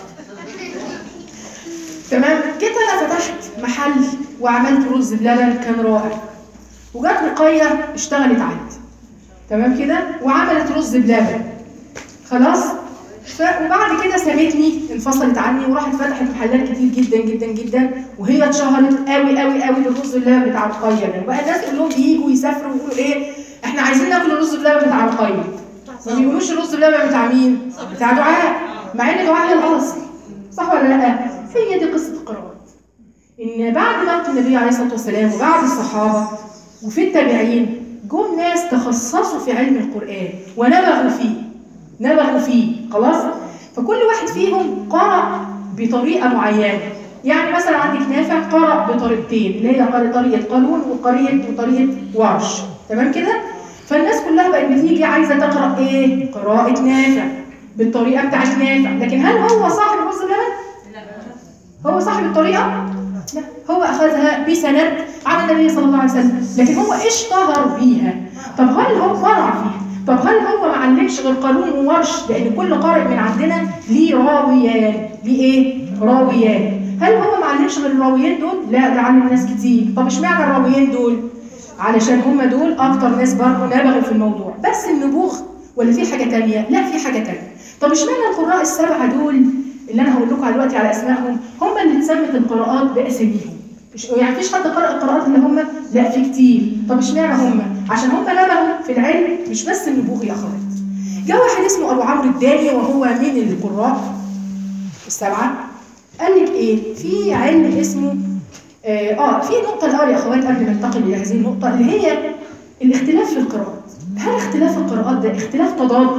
تمام جيت انا فتحت محل وعملت رز بلبن كان رائع وجت رقيه اشتغلت عندي تمام كده وعملت رز بلبن خلاص ف... وبعد كده سابتني انفصلت عني وراحت فتحت محلات كتير جدا جدا جدا وهي اتشهرت قوي قوي قوي بالرز بلبن بتاع رقيه ده وبقى الناس كلهم بييجوا يسافروا ويقولوا ايه احنا عايزين ناكل الرز بلبن بتاع رقيه ما بيقولوش الرز بلبن بتاع مين؟ بتاع دعاء مع ان دعاء هي الاصل صح ولا لا؟ هي دي قصه القراءات ان بعد موت النبي عليه الصلاه والسلام وبعد الصحابه وفي التابعين جم ناس تخصصوا في علم القران ونبغوا فيه نبغوا فيه خلاص فكل واحد فيهم قرأ بطريقه معينه يعني مثلا عندك نافع قرأ بطريقتين اللي هي قال- طريقه قانون وقرية وطريقه ورش تمام كده فالناس كلها بقت بتيجي عايزه تقرا ايه قراءه نافع بالطريقه بتاعت نافع لكن هل هو صاحب الرز بلبن هو صاحب الطريقه لا هو اخذها بسند على النبي صلى الله عليه وسلم لكن هو اشتهر بيها طب هل هو قرع فيها طب هل هو ما علمش غير قانون وورش لان كل قارئ من عندنا ليه راويان ليه ايه راويان هل هو ما علمش غير الراويين دول لا ده علم ناس كتير طب اشمعنى الراويين دول علشان هم دول اكتر ناس برضه نبغوا في الموضوع بس النبوغ ولا في حاجه تانية لا في حاجه تانية طب اشمعنى القراء السبعه دول اللي انا هقول لكم دلوقتي على اسمائهم هم اللي اتسمت القراءات باساميهم مش يعني مفيش حد قرأ القراءات اللي هم لا في كتير طب اشمعنى هم عشان هم نبغوا في العلم مش بس النبوغ يا اخوات جاء واحد اسمه ابو عمرو الداني وهو من القراء السبعه قال لك ايه في علم اسمه اه آه، في نقطه الاول يا اخوات قبل ما ننتقل الى هذه النقطه اللي هي الاختلاف في القراءات هل اختلاف القراءات ده اختلاف تضاد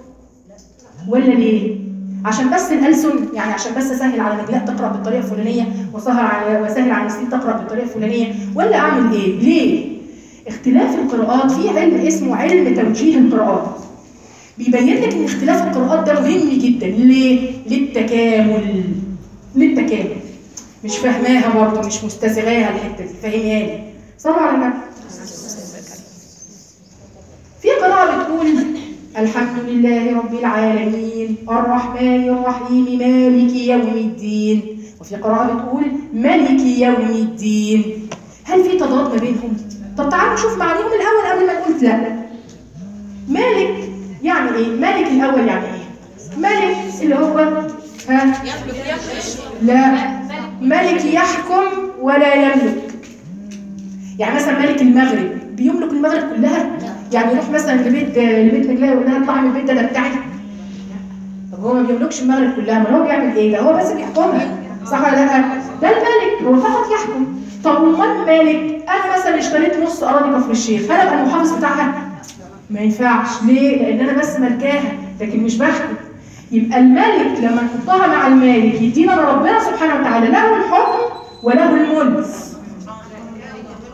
ولا ليه عشان بس الألسن يعني عشان بس اسهل على نجلاء تقرا بالطريقه الفلانيه وسهل على وسهل على نسرين تقرا بالطريقه الفلانيه ولا اعمل ايه ليه اختلاف القراءات في علم اسمه علم توجيه القراءات بيبين لك ان اختلاف القراءات ده مهم جدا ليه للتكامل للتكامل مش فاهماها برضه مش مستسغاها الحته دي فاهمها لي صلوا على النبي في قراءة بتقول الحمد لله رب العالمين الرحمن الرحيم مالك يوم الدين وفي قراءة بتقول ملك يوم الدين هل في تضاد ما بينهم؟ طب تعالوا نشوف معانيهم الأول قبل ما نقول لا مالك يعني إيه؟ مالك الأول يعني إيه؟ ملك اللي هو ها لا ملك يحكم ولا يملك يعني مثلا ملك المغرب بيملك المغرب كلها يعني يروح مثلا لبيت لبيت نجلاء يقول لها اطلعي من البيت ده ده بتاعي طب هو ما بيملكش المغرب كلها ما هو بيعمل ايه ده هو بس بيحكمها صح ولا لا ده الملك هو فقط يحكم طب امال مالك انا مثلا اشتريت نص اراضي كفر الشيخ هل ابقى المحافظ بتاعها ما ينفعش ليه لان انا بس ملكاها لكن مش بحكم يبقى الملك لما نحطها مع المالك يدينا ربنا سبحانه وتعالى له الحكم وله الملك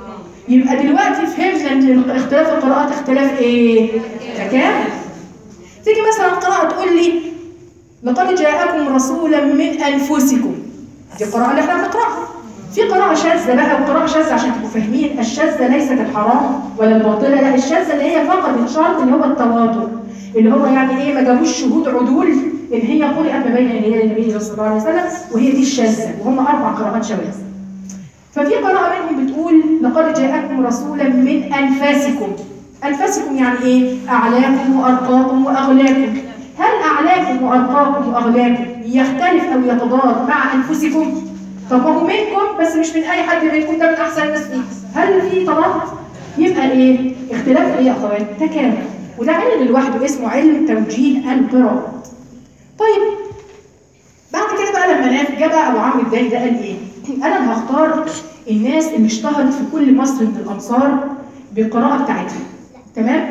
يبقى دلوقتي فهمنا ان اختلاف القراءات اختلاف ايه تكامل تيجي مثلا قراءة تقول لي لقد جاءكم رسولا من انفسكم دي القراءة اللي احنا بنقراها في قراءة شاذة بقى وقراءة شاذة عشان تبقوا فاهمين الشاذة ليست الحرام ولا الباطلة لا الشاذة اللي هي فقط الشرط اللي هو التواتر اللي هو يعني ايه ما جابوش شهود عدول ان هي قرأت ما بين يدي النبي صلى الله عليه وسلم وهي دي الشاذة وهم اربع قراءات شواذ ففي قراءة منهم بتقول لقد جاءكم رسولا من أنفاسكم أنفاسكم يعني إيه؟ أعلاكم وأرقاكم وأغلاكم هل أعلاكم وأرقاكم وأغلاكم يختلف أو يتضاد مع أنفسكم؟ طب هو منكم بس مش من أي حد منكم ده من أحسن الناس فيكم هل في تضاد؟ يبقى إيه؟ اختلاف إيه يا أخوات؟ تكامل وده علم لوحده اسمه علم توجيه القراءات طيب بعد كده بقى لما نام جه بقى ابو عمرو الداني ده قال ايه؟ انا هختار الناس اللي اشتهرت في كل مصر من الامصار بالقراءه بتاعتها تمام؟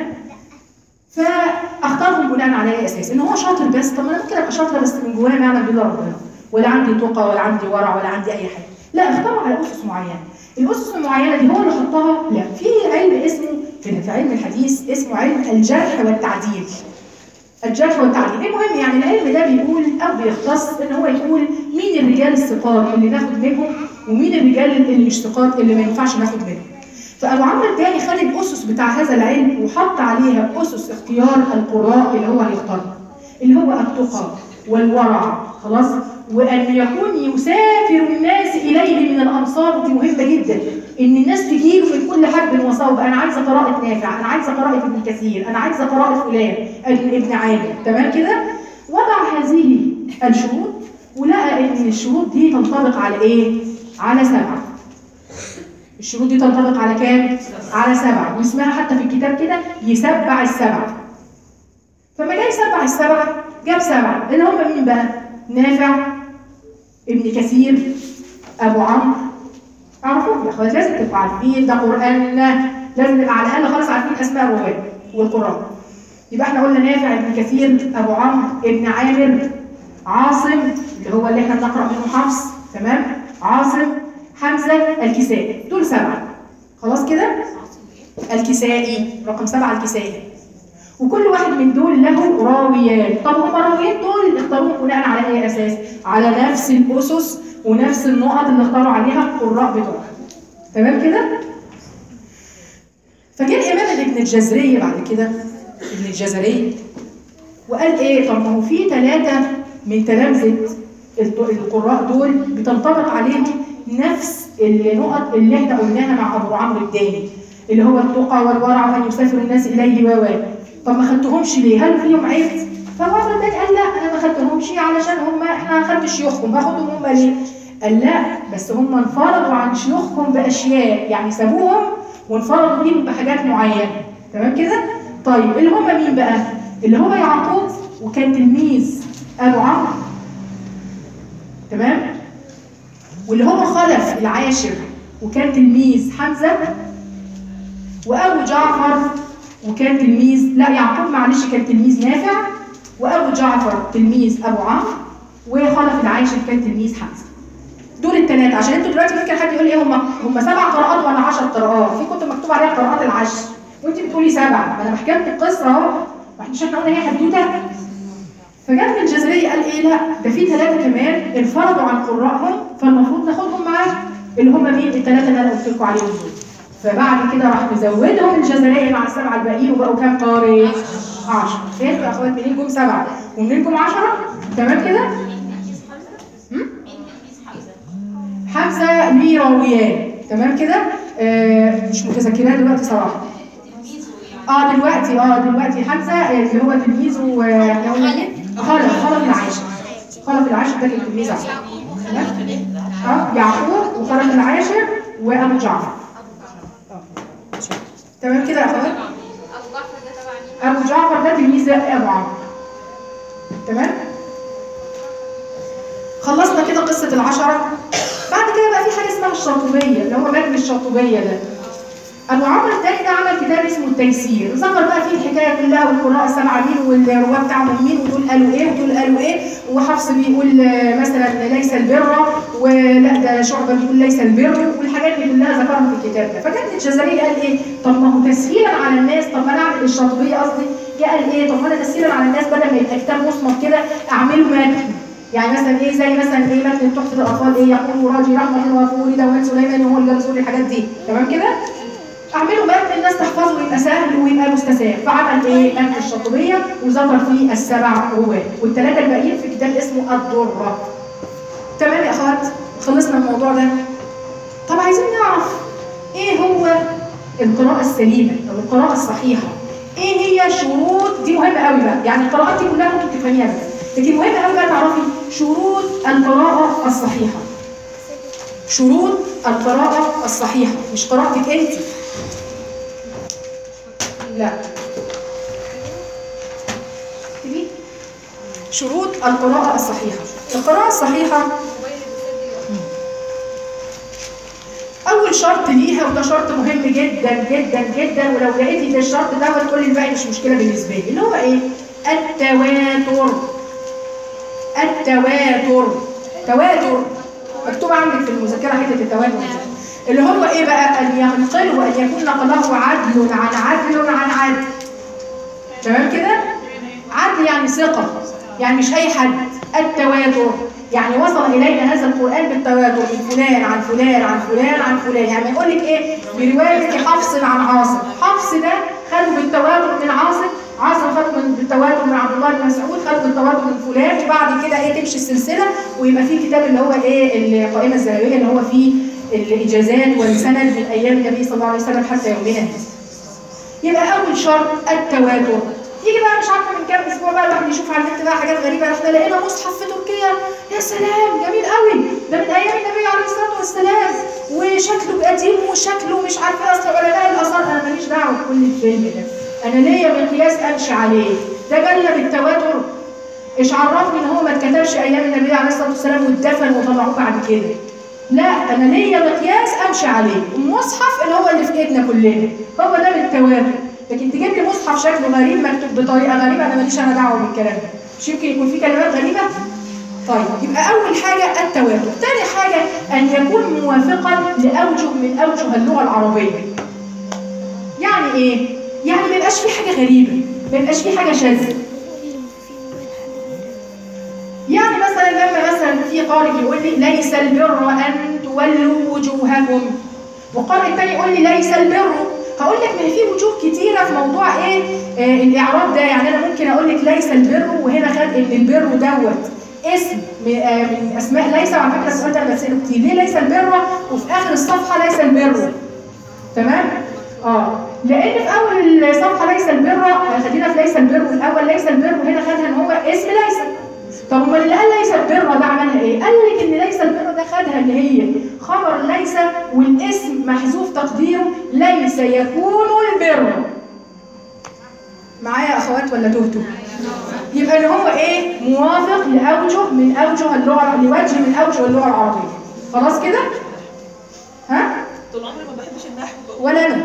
فاختارهم بناء على اي اساس؟ ان هو شاطر بس طب ما انا ممكن ابقى شاطره بس من جوايا ما يعلم بالله ربنا ولا عندي تقى ولا عندي ورع ولا عندي اي حاجه لا اختاروا على اسس معينه الاسس المعينه دي هو اللي حطها لا في علم اسمه في في علم الحديث اسمه علم الجرح والتعديل الجرح والتعديل المهم يعني العلم ده بيقول او بيختص ان هو يقول مين الرجال الثقات اللي ناخد منهم ومين الرجال اللي مش ثقات اللي ما ينفعش ناخد منهم فابو عمرو الثاني خد الاسس بتاع هذا العلم وحط عليها اسس اختيار القراء اللي هو هيختارها اللي هو التقى والورع خلاص وان يكون يسافر الناس اليه من الامصار دي مهمه جدا ان الناس تجيله من كل حد وصوب انا عايزه قراءه نافع انا عايزه قراءه ابن كثير انا عايزه قراءه فلان ابن ابن عامر تمام كده وضع هذه الشروط ولقى ان الشروط دي تنطبق على ايه على سبعه الشروط دي تنطبق على كام على سبعه واسمها حتى في الكتاب كده يسبع السبعه فما جاي يسبع السبعه جاب سبعه اللي هم مين بقى نافع ابن كثير ابو عمرو اعرفوه يا اخوات لازم تبقوا عارفين ده قراننا لازم نبقى على الاقل خالص عارفين اسماء الرواه والقران يبقى احنا قلنا نافع ابن كثير ابو عمرو ابن عامر عاصم اللي هو اللي احنا بنقرا منه حفص تمام عاصم حمزه الكسائي دول سبعه خلاص كده الكسائي رقم سبعه الكسائي وكل واحد من دول له راويات طب هم الراويات دول اختاروهم بناء على اي اساس على نفس الاسس ونفس النقط اللي اختاروا عليها القراء بتوعهم تمام كده فجاء الامام ابن الجزري بعد كده ابن الجزري وقال ايه طب ما هو في ثلاثه من تلامذه الط- القراء دول بتنطبق عليهم نفس النقط اللي احنا قلناها مع ابو عمرو الداني اللي هو التقى والورع وان يسافر الناس اليه و و طب ما خدتهمش ليه؟ هل فيهم عيب؟ فابو عمرو الداني قال لا انا ما خدتهمش علشان هم احنا خدت شيوخهم هاخدهم هم ليه؟ قال لا بس هم انفرضوا عن شيوخهم باشياء يعني سابوهم وانفرضوا بيهم بحاجات معينه تمام كده؟ طيب اللي هم مين بقى؟ اللي هو يعقوب وكان تلميذ ابو عمرو تمام؟ واللي هو خلف العاشر وكان تلميذ حمزه وابو جعفر وكان تلميذ لا يعقوب معلش كان تلميذ نافع وابو جعفر تلميذ ابو عمرو وخلف العاشر كان تلميذ حمزه دول الثلاثه عشان انتوا دلوقتي ممكن حد يقول ايه هم هم سبع قراءات ولا 10 قراءات في كتب مكتوب عليها قراءات العشر وانت بتقولي سبع ما انا بحكي لك القصه اهو ما احنا مش احنا قلنا هي حدوته فجت من الجزرية قال ايه لا ده في ثلاثه كمان انفرضوا عن قرائهم فالمفروض ناخدهم معاه اللي هم مين الثلاثه اللي انا قلت لكم عليهم دول فبعد كده راح مزودهم الجزرية مع السبعه الباقيين وبقوا كام قارئ 10 فهمتوا يا اخوات منين جم سبعه ومنين جم 10 تمام كده هم؟ حمزه ليه راويان تمام كده آه مش متذكرها دلوقتي صراحه اه دلوقتي اه دلوقتي حمزه آه، اللي هو تلميذه آه، احنا قلنا ايه؟ خلف خلف العاشر خلف العاشر ده كان تلميذ عاشر تمام؟ اه يعقوب وخلف العاشر وابو جعفر آه. تمام كده يا اخوات ابو جعفر ده تبع مين؟ ابو جعفر ده تلميذ ابو عمرو تمام خلصنا كده قصه العشره بعد كده بقى في حاجه اسمها الشاطبيه اللي هو متن الشاطبيه ده ابو عمرو الثاني ده عمل كتاب اسمه التيسير ذكر بقى فيه الحكايه كلها والقراء السبعه مين والرواه بتاعهم مين ودول قالوا ايه ودول قالوا ايه وحفص بيقول آه، مثلا ليس البر ولا ده شعبه بيقول ليس البر والحاجات دي كلها ذكرها في الكتاب ده فكان الجزري قال ايه طب ما هو تسهيلا على الناس طب ما انا اعمل الشاطبيه قصدي جه قال ايه طب ما انا تسهيلا على الناس بدل ما يبقى كتاب مصمت كده اعمله متن يعني مثلا ايه زي مثلا ايه متن تحفه الاطفال ايه يقول راجي رحمه وفور دوان سليمان وهو الجرزور الحاجات دي تمام كده اعمله متن الناس تحفظه ويبقى سهل ويبقى مستساغ فعمل ايه متن الشاطبيه وذكر فيه السبع رواه والثلاثه الباقيين في كتاب اسمه الدره تمام يا اخوات خلصنا من الموضوع ده طب عايزين نعرف ايه هو القراءه السليمه او القراءه الصحيحه ايه هي شروط دي مهمه قوي بقى يعني القراءات دي كلها ممكن تفهميها بس لكن مهم قوي بقى تعرفي شروط القراءه الصحيحه شروط القراءه الصحيحه مش قراءتك انت لا اكتبي. شروط القراءة الصحيحة القراءة الصحيحة أول شرط ليها وده شرط مهم جدا جدا جدا ولو لقيتي ده الشرط دوت كل الباقي مش مشكلة بالنسبة لي اللي هو إيه؟ التواتر التواتر تواتر مكتوب عندك في المذكرة حتة التواتر دي. اللي هو إيه بقى؟ أن ينقله وأن يكون نقله عدل عن عدل عن عدل تمام كده؟ عدل يعني ثقة يعني مش أي حد التواتر يعني وصل إلينا هذا القرآن بالتواتر من فلان عن فلان عن فلان عن فلان يعني يقول لك إيه برواية حفص عن عاصم حفص ده خده بالتواتر من عاصم عاصم خده من بالتواتر من عبد الله بن مسعود خده بالتواتر من فلان وبعد كده إيه تمشي السلسلة ويبقى في كتاب اللي هو إيه القائمة الذهبية اللي هو فيه الإجازات والسند من أيام النبي صلى الله عليه وسلم حتى يومنا هذا يبقى اول شرط التواتر يجي بقى مش عارفه من كام اسبوع بقى الواحد يشوف على النت بقى حاجات غريبه احنا لقينا مصحف في تركيا يا سلام جميل قوي ده من ايام النبي عليه الصلاه والسلام وشكله قديم وشكله مش عارفه اصل علماء الاثار انا ماليش دعوه بكل الفيلم ده انا ليا مقياس امشي عليه ده جالنا بالتواتر ايش عرفني ان هو ما اتكتبش ايام النبي عليه الصلاه والسلام واتدفن وطلعوه بعد كده لا انا ليا مقياس امشي عليه المصحف اللي هو اللي في ايدنا كلنا هو ده بالتواتر لكن تجيب لي مصحف شكله غريب مكتوب بطريقه غريبه انا ماليش انا دعوه بالكلام ده مش يمكن يكون في كلمات غريبه طيب يبقى اول حاجه التواتر ثاني حاجه ان يكون موافقا لاوجه من اوجه اللغه العربيه يعني ايه يعني ما يبقاش في حاجه غريبه ما يبقاش في حاجه شاذه يعني مثلا لما مثلا في قارئ يقول لي ليس البر ان تولوا وجوهكم وقارئ الثاني يقول لي ليس البر هقول لك ما هي في وجوه كتيره في موضوع ايه آه الاعراب ده يعني انا ممكن اقول لك ليس البر وهنا خد ان البر دوت اسم من, آه من اسماء ليس وعلى فكره السؤال ده أنا بساله كتير ليه ليس البر وفي اخر الصفحه ليس البر تمام اه لان في اول الصفحه ليس البر خلينا في ليس البر الاول ليس البر وهنا خدها ان هو اسم ليس طب امال اللي قال ليس البر ده عملها ايه؟ قال لك ان ليس البر ده خدها اللي هي خبر ليس والاسم محذوف تقديره ليس يكون البر. معايا يا اخوات ولا تهتوا؟ يبقى اللي هو ايه؟ موافق لاوجه من اوجه اللغه لوجه من اوجه اللغه العربيه. خلاص كده؟ ها؟ طول عمري ما بحبش النحو ولا انا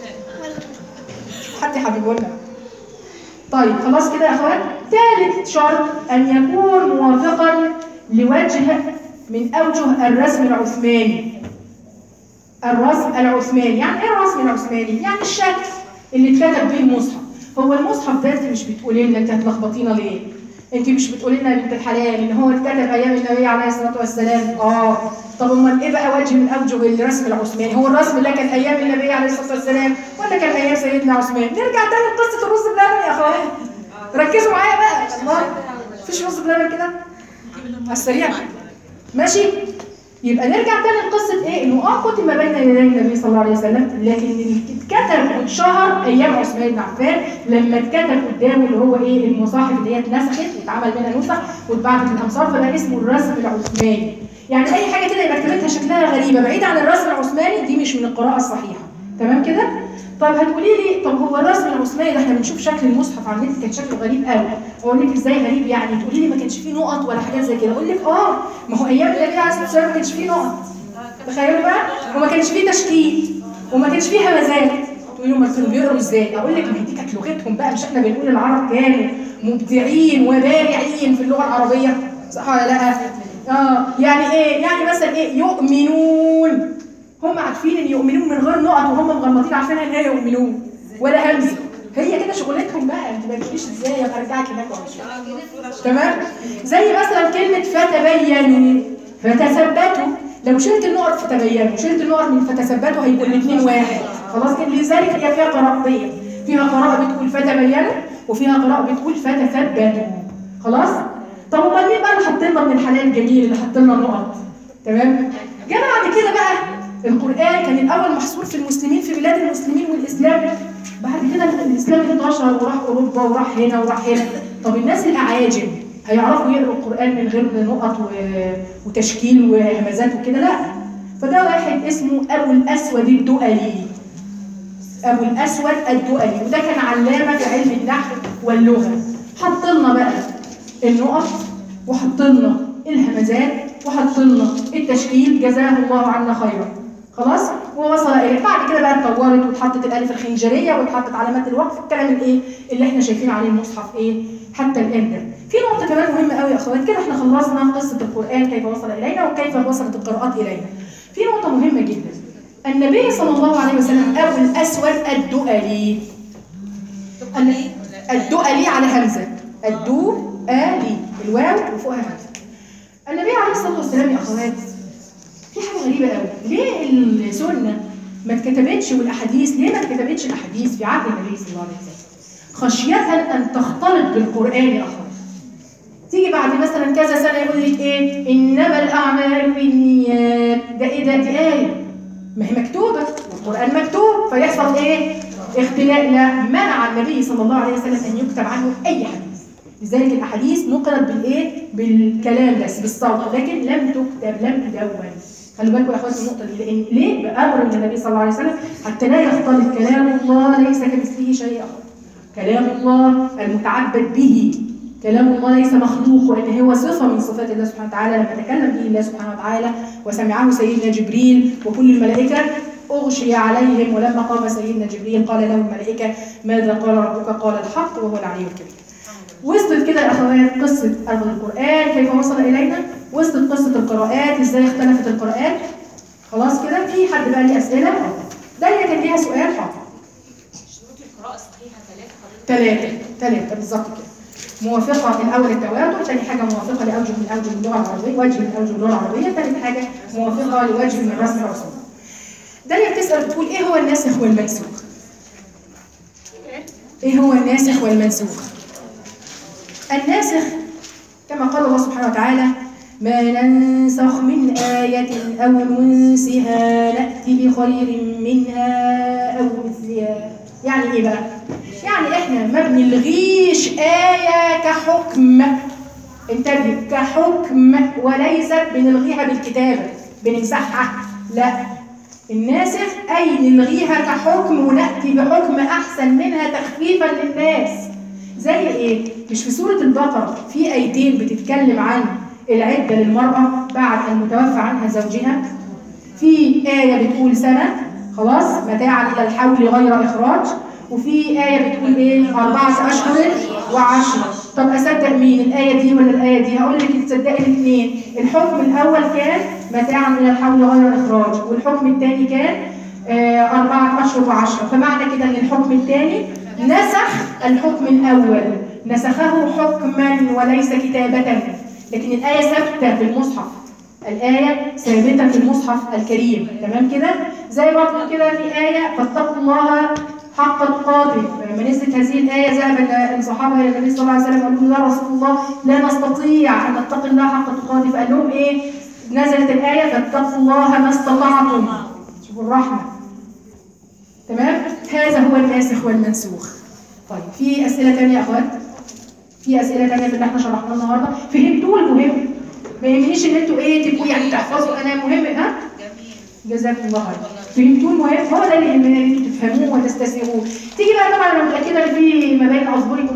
حد حبيب ولا طيب خلاص كده يا اخوات ثالث شرط ان يكون موافقا لوجه من اوجه الرسم العثماني الرسم العثماني يعني ايه الرسم العثماني يعني الشكل اللي اتكتب به المصحف هو المصحف ده انت مش بتقولي لنا انت هتلخبطينا ليه انت مش بتقولي لنا يا بنت الحلال ان هو اتكتب ايام النبي عليه الصلاه والسلام اه طب امال ايه بقى وجه من اوجه الرسم العثماني هو الرسم ده كان ايام النبي عليه الصلاه والسلام ولا كان ايام سيدنا عثمان نرجع تاني لقصه الرز بلبن يا اخوان ركزوا معايا بقى الله مفيش رز بلبن كده على السريع ماشي يبقى نرجع تاني لقصه ايه انه اه كتب بين يدي النبي صلى الله عليه وسلم لكن اللي اتكتب واتشهر ايام عثمان بن عفان لما اتكتب قدامه اللي هو ايه المصاحف اللي هي اتنسخت واتعمل منها نسخ واتبعتت الامصار فده اسمه الرسم العثماني يعني اي حاجه كده يبقى كتابتها شكلها غريبه بعيد عن الرسم العثماني دي مش من القراءه الصحيحه تمام كده طب هتقولي لي طب هو الرسم العثماني ده احنا بنشوف شكل المصحف على النت كان شكله غريب قوي اقول لك ازاي غريب يعني تقولي لي ما كانش فيه نقط ولا حاجات زي كده اقول لك اه ما هو ايام النبي عليه الصلاه والسلام ما كانش فيه نقط تخيلوا بقى وما كانش فيه تشكيل وما كانش فيه همزات تقولي لهم كانوا بيقروا ازاي اقول لك ما هي دي كانت لغتهم بقى مش احنا بنقول العرب كانوا مبدعين وبارعين في اللغه العربيه صح ولا لا اه يعني ايه يعني مثلا ايه يؤمنون هم عارفين ان يؤمنون من غير نقط وهم مغمضين عارفين ان هي يؤمنون ولا همزه هي كده شغلتهم بقى انت ما تجيش ازاي ابقى ارجعك هناك وأمشي. تمام زي مثلا كلمه فتبينوا فتثبتوا لو شلت النقط فتبينوا شلت النقط من فتثبتوا هيكون الاثنين واحد خلاص كده لذلك هي فيها قراءتين فيها قراءه بتقول فتبينوا وفيها قراءه بتقول فتثبتوا خلاص طب امال مين بقى اللي حط لنا من الحلال الجميل اللي حط لنا النقط تمام جاء بعد كده بقى القران كان الاول محصور في المسلمين في بلاد المسلمين والاسلام بعد كده الاسلام انتشر وراح اوروبا وراح هنا وراح هنا طب الناس الاعاجم هيعرفوا يقروا القران من غير نقط و- وتشكيل وهمزات وكده لا فده واحد اسمه ابو الاسود الدؤلي ابو الاسود الدؤلي وده كان علامه في علم النحو واللغه حط لنا بقى النقط وحط لنا الهمزات وحط لنا التشكيل جزاه الله عنا خيرا خلاص ووصل اليه بعد كده بقى اتطورت واتحطت الالف الخنجريه واتحطت علامات الوقف الكلام الايه اللي احنا شايفين عليه المصحف ايه حتى الان ده في نقطه كمان مهمه قوي يا اخوات كده احنا خلصنا قصه القران كيف وصل الينا وكيف وصلت القراءات الينا في نقطه مهمه جدا النبي صلى الله عليه وسلم ابو الاسود الدؤلي الن- الدؤلي على همزه الدؤلي الواو وفوقها همزه النبي عليه الصلاه والسلام يا اخوات في حاجه غريبه قوي ليه السنه ما اتكتبتش والاحاديث ليه ما اتكتبتش الاحاديث في عهد النبي صلى الله عليه وسلم خشيه ان تختلط بالقران يا اخوات تيجي بعد مثلا كذا سنه يقول لك ايه انما الاعمال بالنيات ده ايه ده دي ايه ما هي مكتوبه والقران مكتوب فيحصل ايه اختلاف لا منع النبي صلى الله عليه وسلم ان يكتب عنه اي حديث لذلك الاحاديث نقلت بالايه بالكلام بس بالصوت لكن لم تكتب لم تدون خلوا بالكم يا اخواتي من النقطه دي لان ليه بامر من النبي صلى الله عليه وسلم حتى لا يختلط كلام الله ليس كمثله شيء اخر كلام الله المتعبد به كلام الله ليس مخلوق وان هو صفه من صفات الله سبحانه وتعالى لما تكلم به الله سبحانه وتعالى وسمعه سيدنا جبريل وكل الملائكه اغشي عليهم ولما قام سيدنا جبريل قال له الملائكه ماذا قال ربك قال الحق وهو العلي الكبير وصلت كده يا اخوات قصه أرض القران كيف وصل الينا وصلت قصه القراءات ازاي اختلفت القراءات خلاص كده في حد بقى ليه اسئله داليا كان ليها سؤال حاضر شروط القراءة الصحيحة ثلاثة ثلاثة ثلاثة بالظبط كده موافقة الأول التواتر ثاني حاجة موافقة لأوجه من أوجه اللغة العربية وجه من أوجه اللغة العربية ثالث حاجة موافقة لوجه من رسم الرسول داليا بتسأل بتقول إيه هو الناسخ والمنسوخ؟ إيه هو الناسخ والمنسوخ؟ الناسخ كما قال الله سبحانه وتعالى ما ننسخ من آية أو ننسها نأتي بخير منها أو مثلها يعني إيه بقى؟ يعني إحنا ما بنلغيش آية كحكم انتبه كحكم وليست بنلغيها بالكتابة بنمسحها لا الناسخ أي نلغيها كحكم ونأتي بحكم أحسن منها تخفيفا للناس زي ايه؟ مش في سورة البقرة في آيتين بتتكلم عن العدة للمرأة بعد المتوفى عنها زوجها في آية بتقول سنة خلاص متاعا إلى الحول غير إخراج وفي آية بتقول إيه أربعة أشهر وعشرة طب أصدق مين الآية دي ولا الآية دي هقول لك تصدقي الاثنين الحكم الأول كان متاعا إلى الحول غير إخراج والحكم الثاني كان آه، أربعة أشهر وعشرة فمعنى كده إن الحكم الثاني نسخ الحكم الأول نسخه حكما وليس كتابة لكن الآية ثابتة في المصحف الآية ثابتة في المصحف الكريم تمام كده زي برضه كده في آية فاتقوا الله حق تقاته لما نزلت هذه الآية ذهب الصحابة إلى النبي صلى الله عليه وسلم وقالوا له يا رسول الله لا نستطيع أن نتقي الله حق تقاته فقال لهم إيه نزلت الآية فاتقوا الله ما استطعتم شوفوا الرحمة تمام هذا هو الناسخ والمنسوخ طيب في أسئلة تانية يا أخوات في أسئلة تانية في اللي احنا شرحناه النهاردة فهمتوا المهم ما يهمنيش ان انتوا ايه تبقوا يعني تحفظوا انا مهم ها جزاكم الله خير فهمتوا المهم هو ده اللي يهمنا ان انتوا تفهموه وتستسيغوه تيجي بقى طبعا انا متاكده ان في ما بين اصبركم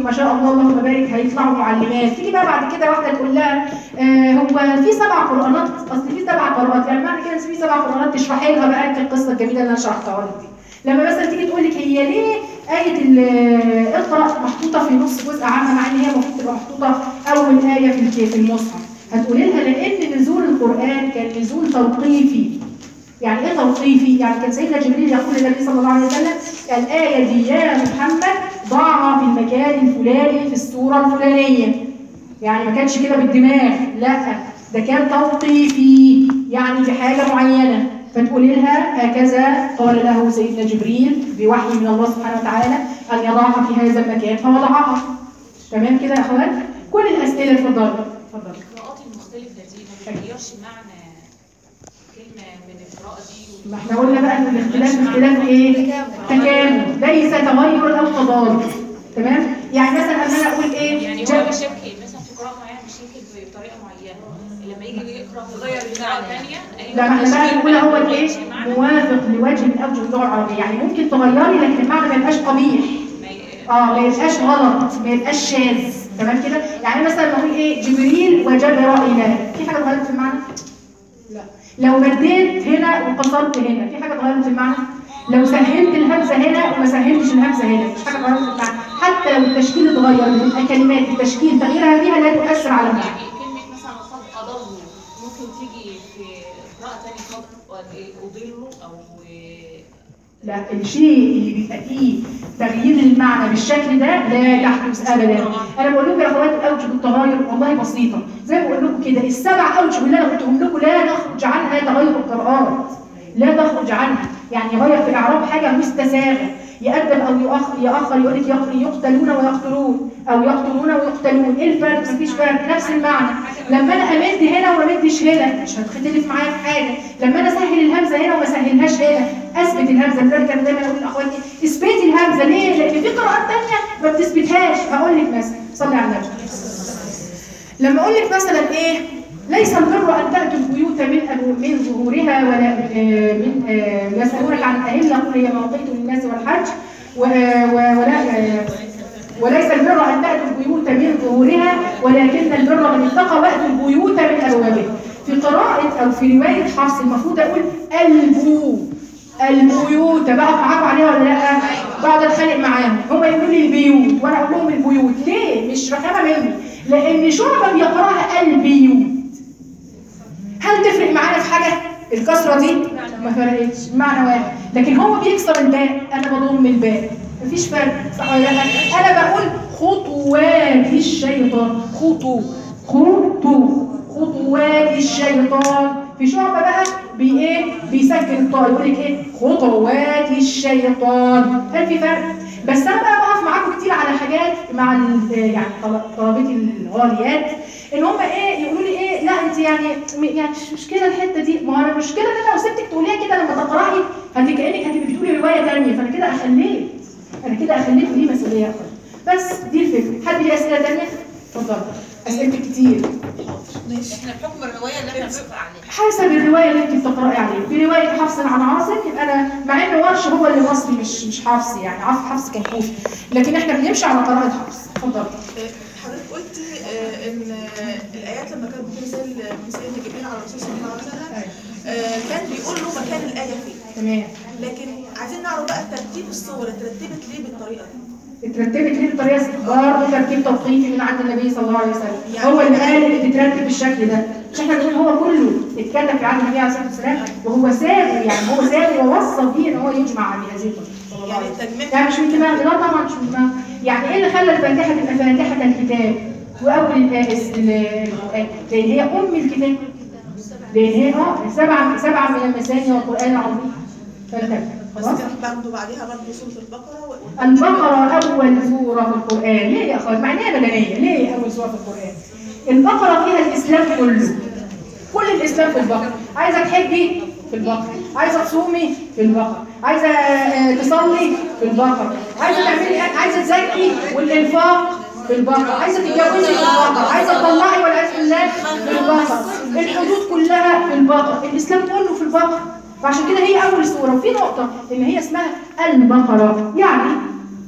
ما شاء الله اللهم بارك هيطلعوا معلمات تيجي بقى بعد كده واحده تقول لها آه هو في سبع قرانات اصل في سبع قراءات يعني معنى كده إن في سبع قرانات تشرحي لها بقى انت القصه الجميله اللي انا شرحتها لك دي لما مثلا تيجي تقول لك هي ليه آية ال- اقرأ محطوطة في نص جزء عنها مع إن هي المفروض تبقى محطوطة أول آية في الك- في المصحف هتقولي لها لأن نزول القرآن كان نزول توقيفي يعني ايه توقيفي؟ يعني كان سيدنا جبريل يقول للنبي صلى الله عليه وسلم الآية دي يا محمد ضعها في المكان الفلاني في السورة الفلانية يعني ما كانش كده بالدماغ لا ده كان توقيفي يعني في حاجة معينة فتقولي لها هكذا قال له سيدنا جبريل بوحي من الله سبحانه وتعالى أن يضعها في هذا المكان فوضعها تمام كده يا أخوات؟ كل الأسئلة اتفضلي اتفضلي القراءات المختلفة دي ما بتغيرش معنى كلمة من القراءة دي ما احنا قلنا بقى ان الاختلاف اختلاف ايه؟ تكامل ليس تغير او تضاد تمام؟ يعني مثلا اما انا اقول ايه؟ يعني هو جاء- بيشكل مثلا في قراءة معينة بيشكل بطريقة معينة لما يجي يقرأ بيغير قراءة ثانية أيوة لا ما احنا بقى بنقول هو ما ايه؟ بيغيرش معنى. موافق لوجه من اوجه اللغه العربيه يعني ممكن تغيري لكن المعنى ما يبقاش قبيح ما ي- اه ما يبقاش غلط ما يبقاش شاذ تمام كده؟ يعني مثلا بقول ايه؟ جبريل وجبرائيل في حاجه اتغيرت في المعنى؟ لا لو مديت هنا وقصرت هنا في حاجه اتغيرت في المعنى؟ لو سهلت الهمزه هنا وما سهلتش الهمزه هنا مش حاجه اتغيرت في المعنى حتى لو التشكيل اتغير بتبقى كلمات التشكيل تغييرها فيها لا تؤثر على المعنى يعني كلمة مثلا قد أضلوا ممكن تيجي في قراءة ثانية قد أضلوا أو لا الشيء اللي بيبقى فيه تغيير المعنى بالشكل ده لا يحدث ابدا انا بقول لكم يا اخوات اوجه التغير والله بسيطه زي ما بقول لكم كده السبع اوجه اللي انا قلتهم لكم لا نخرج عنها تغير القراءات لا تخرج عنها يعني يغير في الاعراب حاجه مستساغه يقدم او يؤخر ياخر يقول لك يق- يقتلون ويقتلون او يقتلون ويقتلون ايه الفرق مفيش فرق نفس المعنى لما انا امد هنا وما امدش هنا مش هتختلف معايا في حاجه لما انا اسهل الهمزه هنا وما اسهلهاش هنا اثبت الهمزه لذلك انا دايما اقول لاخواتي اثبتي الهمزه ليه؟ لان في قراءات ثانيه ما بتثبتهاش هقول لك مثلا صلي على النبي لما اقول لك مثلا ايه ليس البر ان تاتوا البيوت من أبو من ظهورها ولا آه، من آه، يسالونك عن الاهله قل هي مواقيت للناس والحج و- و- ولا آه، وليس البر ان تاتوا البيوت من ظهورها ولكن البر من اتقى واتوا البيوت من ابوابها في قراءه او في روايه حفص المفروض اقول البو البيوت بقف معاكم عليها ولا لا؟ بقعد اتخانق معاهم هم يقولوا لي البيوت وانا اقول لهم البيوت ليه؟ مش رخامه مني لان شعبه بيقراها البيوت هل تفرق معايا في حاجه؟ الكسره دي ما فرقتش معنى واحد لكن هو بيكسر الباء انا بضم الباء مفيش فرق صح ولا لا؟ انا بقول خطوات الشيطان خطو خطو خطوات الشيطان في شعبة بقى بي ايه بيسكن الطاء يقول لك ايه خطوات الشيطان هل في فرق بس انا بقى بقف معاكم كتير على حاجات مع ال- يعني طل- طلبتي الغاليات ان هم ايه يقولوا لي ايه لا انت يعني م- يعني مش مشكله الحته دي ما هو انا المشكله ان انا لو سبتك تقوليها كده لما تقراي هت كانك هتبقي بتقولي روايه ثانيه فانا كده اخليت انا كده اخليت دي مسؤوليه اخرى بس دي الفكره حد ليه اسئله ثانيه اتفضل اسئلتك كتير احنا بحكم الرواية اللي احنا بنقرأ عليها حسب الروايه اللي انت بتقراي عليها في روايه حفص عن عاصم يبقى انا مع ان ورش هو اللي مصري مش مش حفص يعني عف- حفص كان كوفي لكن احنا بنمشي على قراءه حفص اتفضل حضرتك قلتي آه، ان آه، الايات لما كانت بتنزل من سيدنا جبريل على الرسول صلى الله عليه وسلم آه، كان بيقول له مكان الايه فين تمام لكن عايزين نعرف بقى ترتيب الصور اترتبت ليه بالطريقه دي اترتبت ليه بطريقه برضه ترتيب توقيفي من عند النبي صلى الله عليه وسلم يعني- هو اللي قال اللي تترتب بالشكل ده مش احنا بنقول هو كله اتكلم في عهد النبي عليه الصلاه والسلام وهو سابق يعني هو سابق ووصى بيه ان هو يجمع بهذه الطريقه صلى الله يعني عليه وسلم التجميع يعني مش من دماغي لا طبعا مش من دماغي يعني ايه اللي خلى الفاتحه تبقى فاتحه الكتاب واول الآيس- ال- القران لان هي ام الكتاب لان هي اه سبعه سبعه من المثاني والقران العظيم فلا تكفي بس خلاص كان برضه بعدها برضه سوره البقره و- البقرة أول سورة في القرآن ليه يا أخوات؟ مع إنها مدنية ليه أول سورة في القرآن؟ البقرة فيها الإسلام كله كل الإسلام في البقرة عايزة تحجي في البقرة عايزة تصومي في البقرة عايزة آه، تصلي في البقرة عايزة تعملي عايزة تزكي والإنفاق في البقرة عايزة تتجوزي في البقرة عايزة تطلعي والعياذ بالله في البقرة الحدود كلها في البقرة الإسلام كله في البقرة فعشان كده هي أول سورة وفي نقطة إن هي اسمها البقرة يعني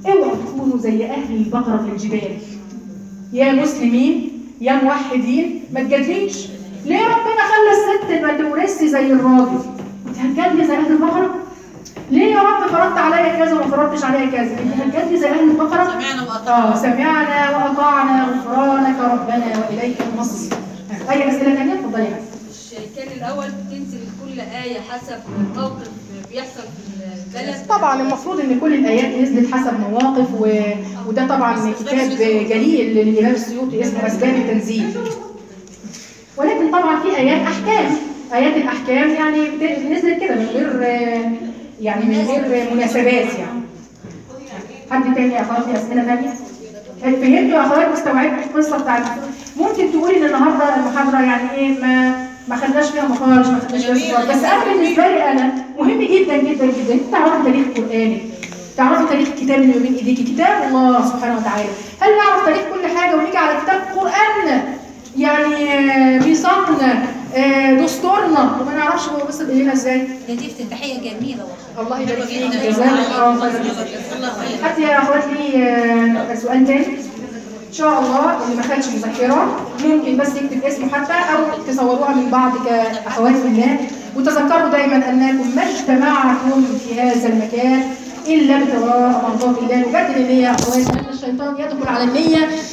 اوعوا تكونوا زي اهل البقره في الجبال يا مسلمين يا موحدين ما تجادليش ليه ربنا خلى الست ما تورثش زي الراجل انت هتجادلي زي اهل البقره ليه يا رب فرضت عليا كذا وما فرضتش عليا كذا انت هتجادلي زي اهل البقره سمعنا وأطعنا اه سمعنا واطعنا غفرانك ربنا واليك المصير اي اسئله ثانيه اتفضلي يا حسن كان الأول بتنزل كل آية حسب موقف بيحصل في البلد طبعا المفروض ان كل الايات نزلت حسب مواقف و... وده طبعا كتاب جليل للامام السيوطي اسمه اسباب التنزيل ولكن طبعا في ايات احكام ايات الاحكام يعني بت- نزلت كده من غير يعني من غير مناسبات يعني حد تاني يا اخواتي اسئله تانيه فهمتوا يا اخوات واستوعبتوا القصه بتاعت ممكن تقولي ان النهارده المحاضره يعني ايه ما ما خدناش فيها مخارج ما خدناش فيها صور. بس انا بالنسبه لي انا مهم جدا جدا جدا انت تعرفي تاريخ قرانك تعرفي تاريخ الكتاب اللي بين ايديكي كتاب الله سبحانه وتعالى هل نعرف تاريخ كل حاجه ونيجي على كتاب قراننا يعني آه، ميثاقنا آه، دستورنا وما نعرفش هو وصل الينا ازاي ده دي افتتاحية جميلة والله الله يبارك فيك جزاك الله خيرا حتى يا اخواتي آه، سؤال تاني ان شاء الله اللي ما خدش مذكره ممكن بس يكتب اسمه حتى او تصوروها من بعض كاخوات في الله وتذكروا دايما انكم ما اجتمعتم في هذا المكان الا ابتغاء مرضات الله وجدد النيه يا اخواتي ان الشيطان يدخل على النيه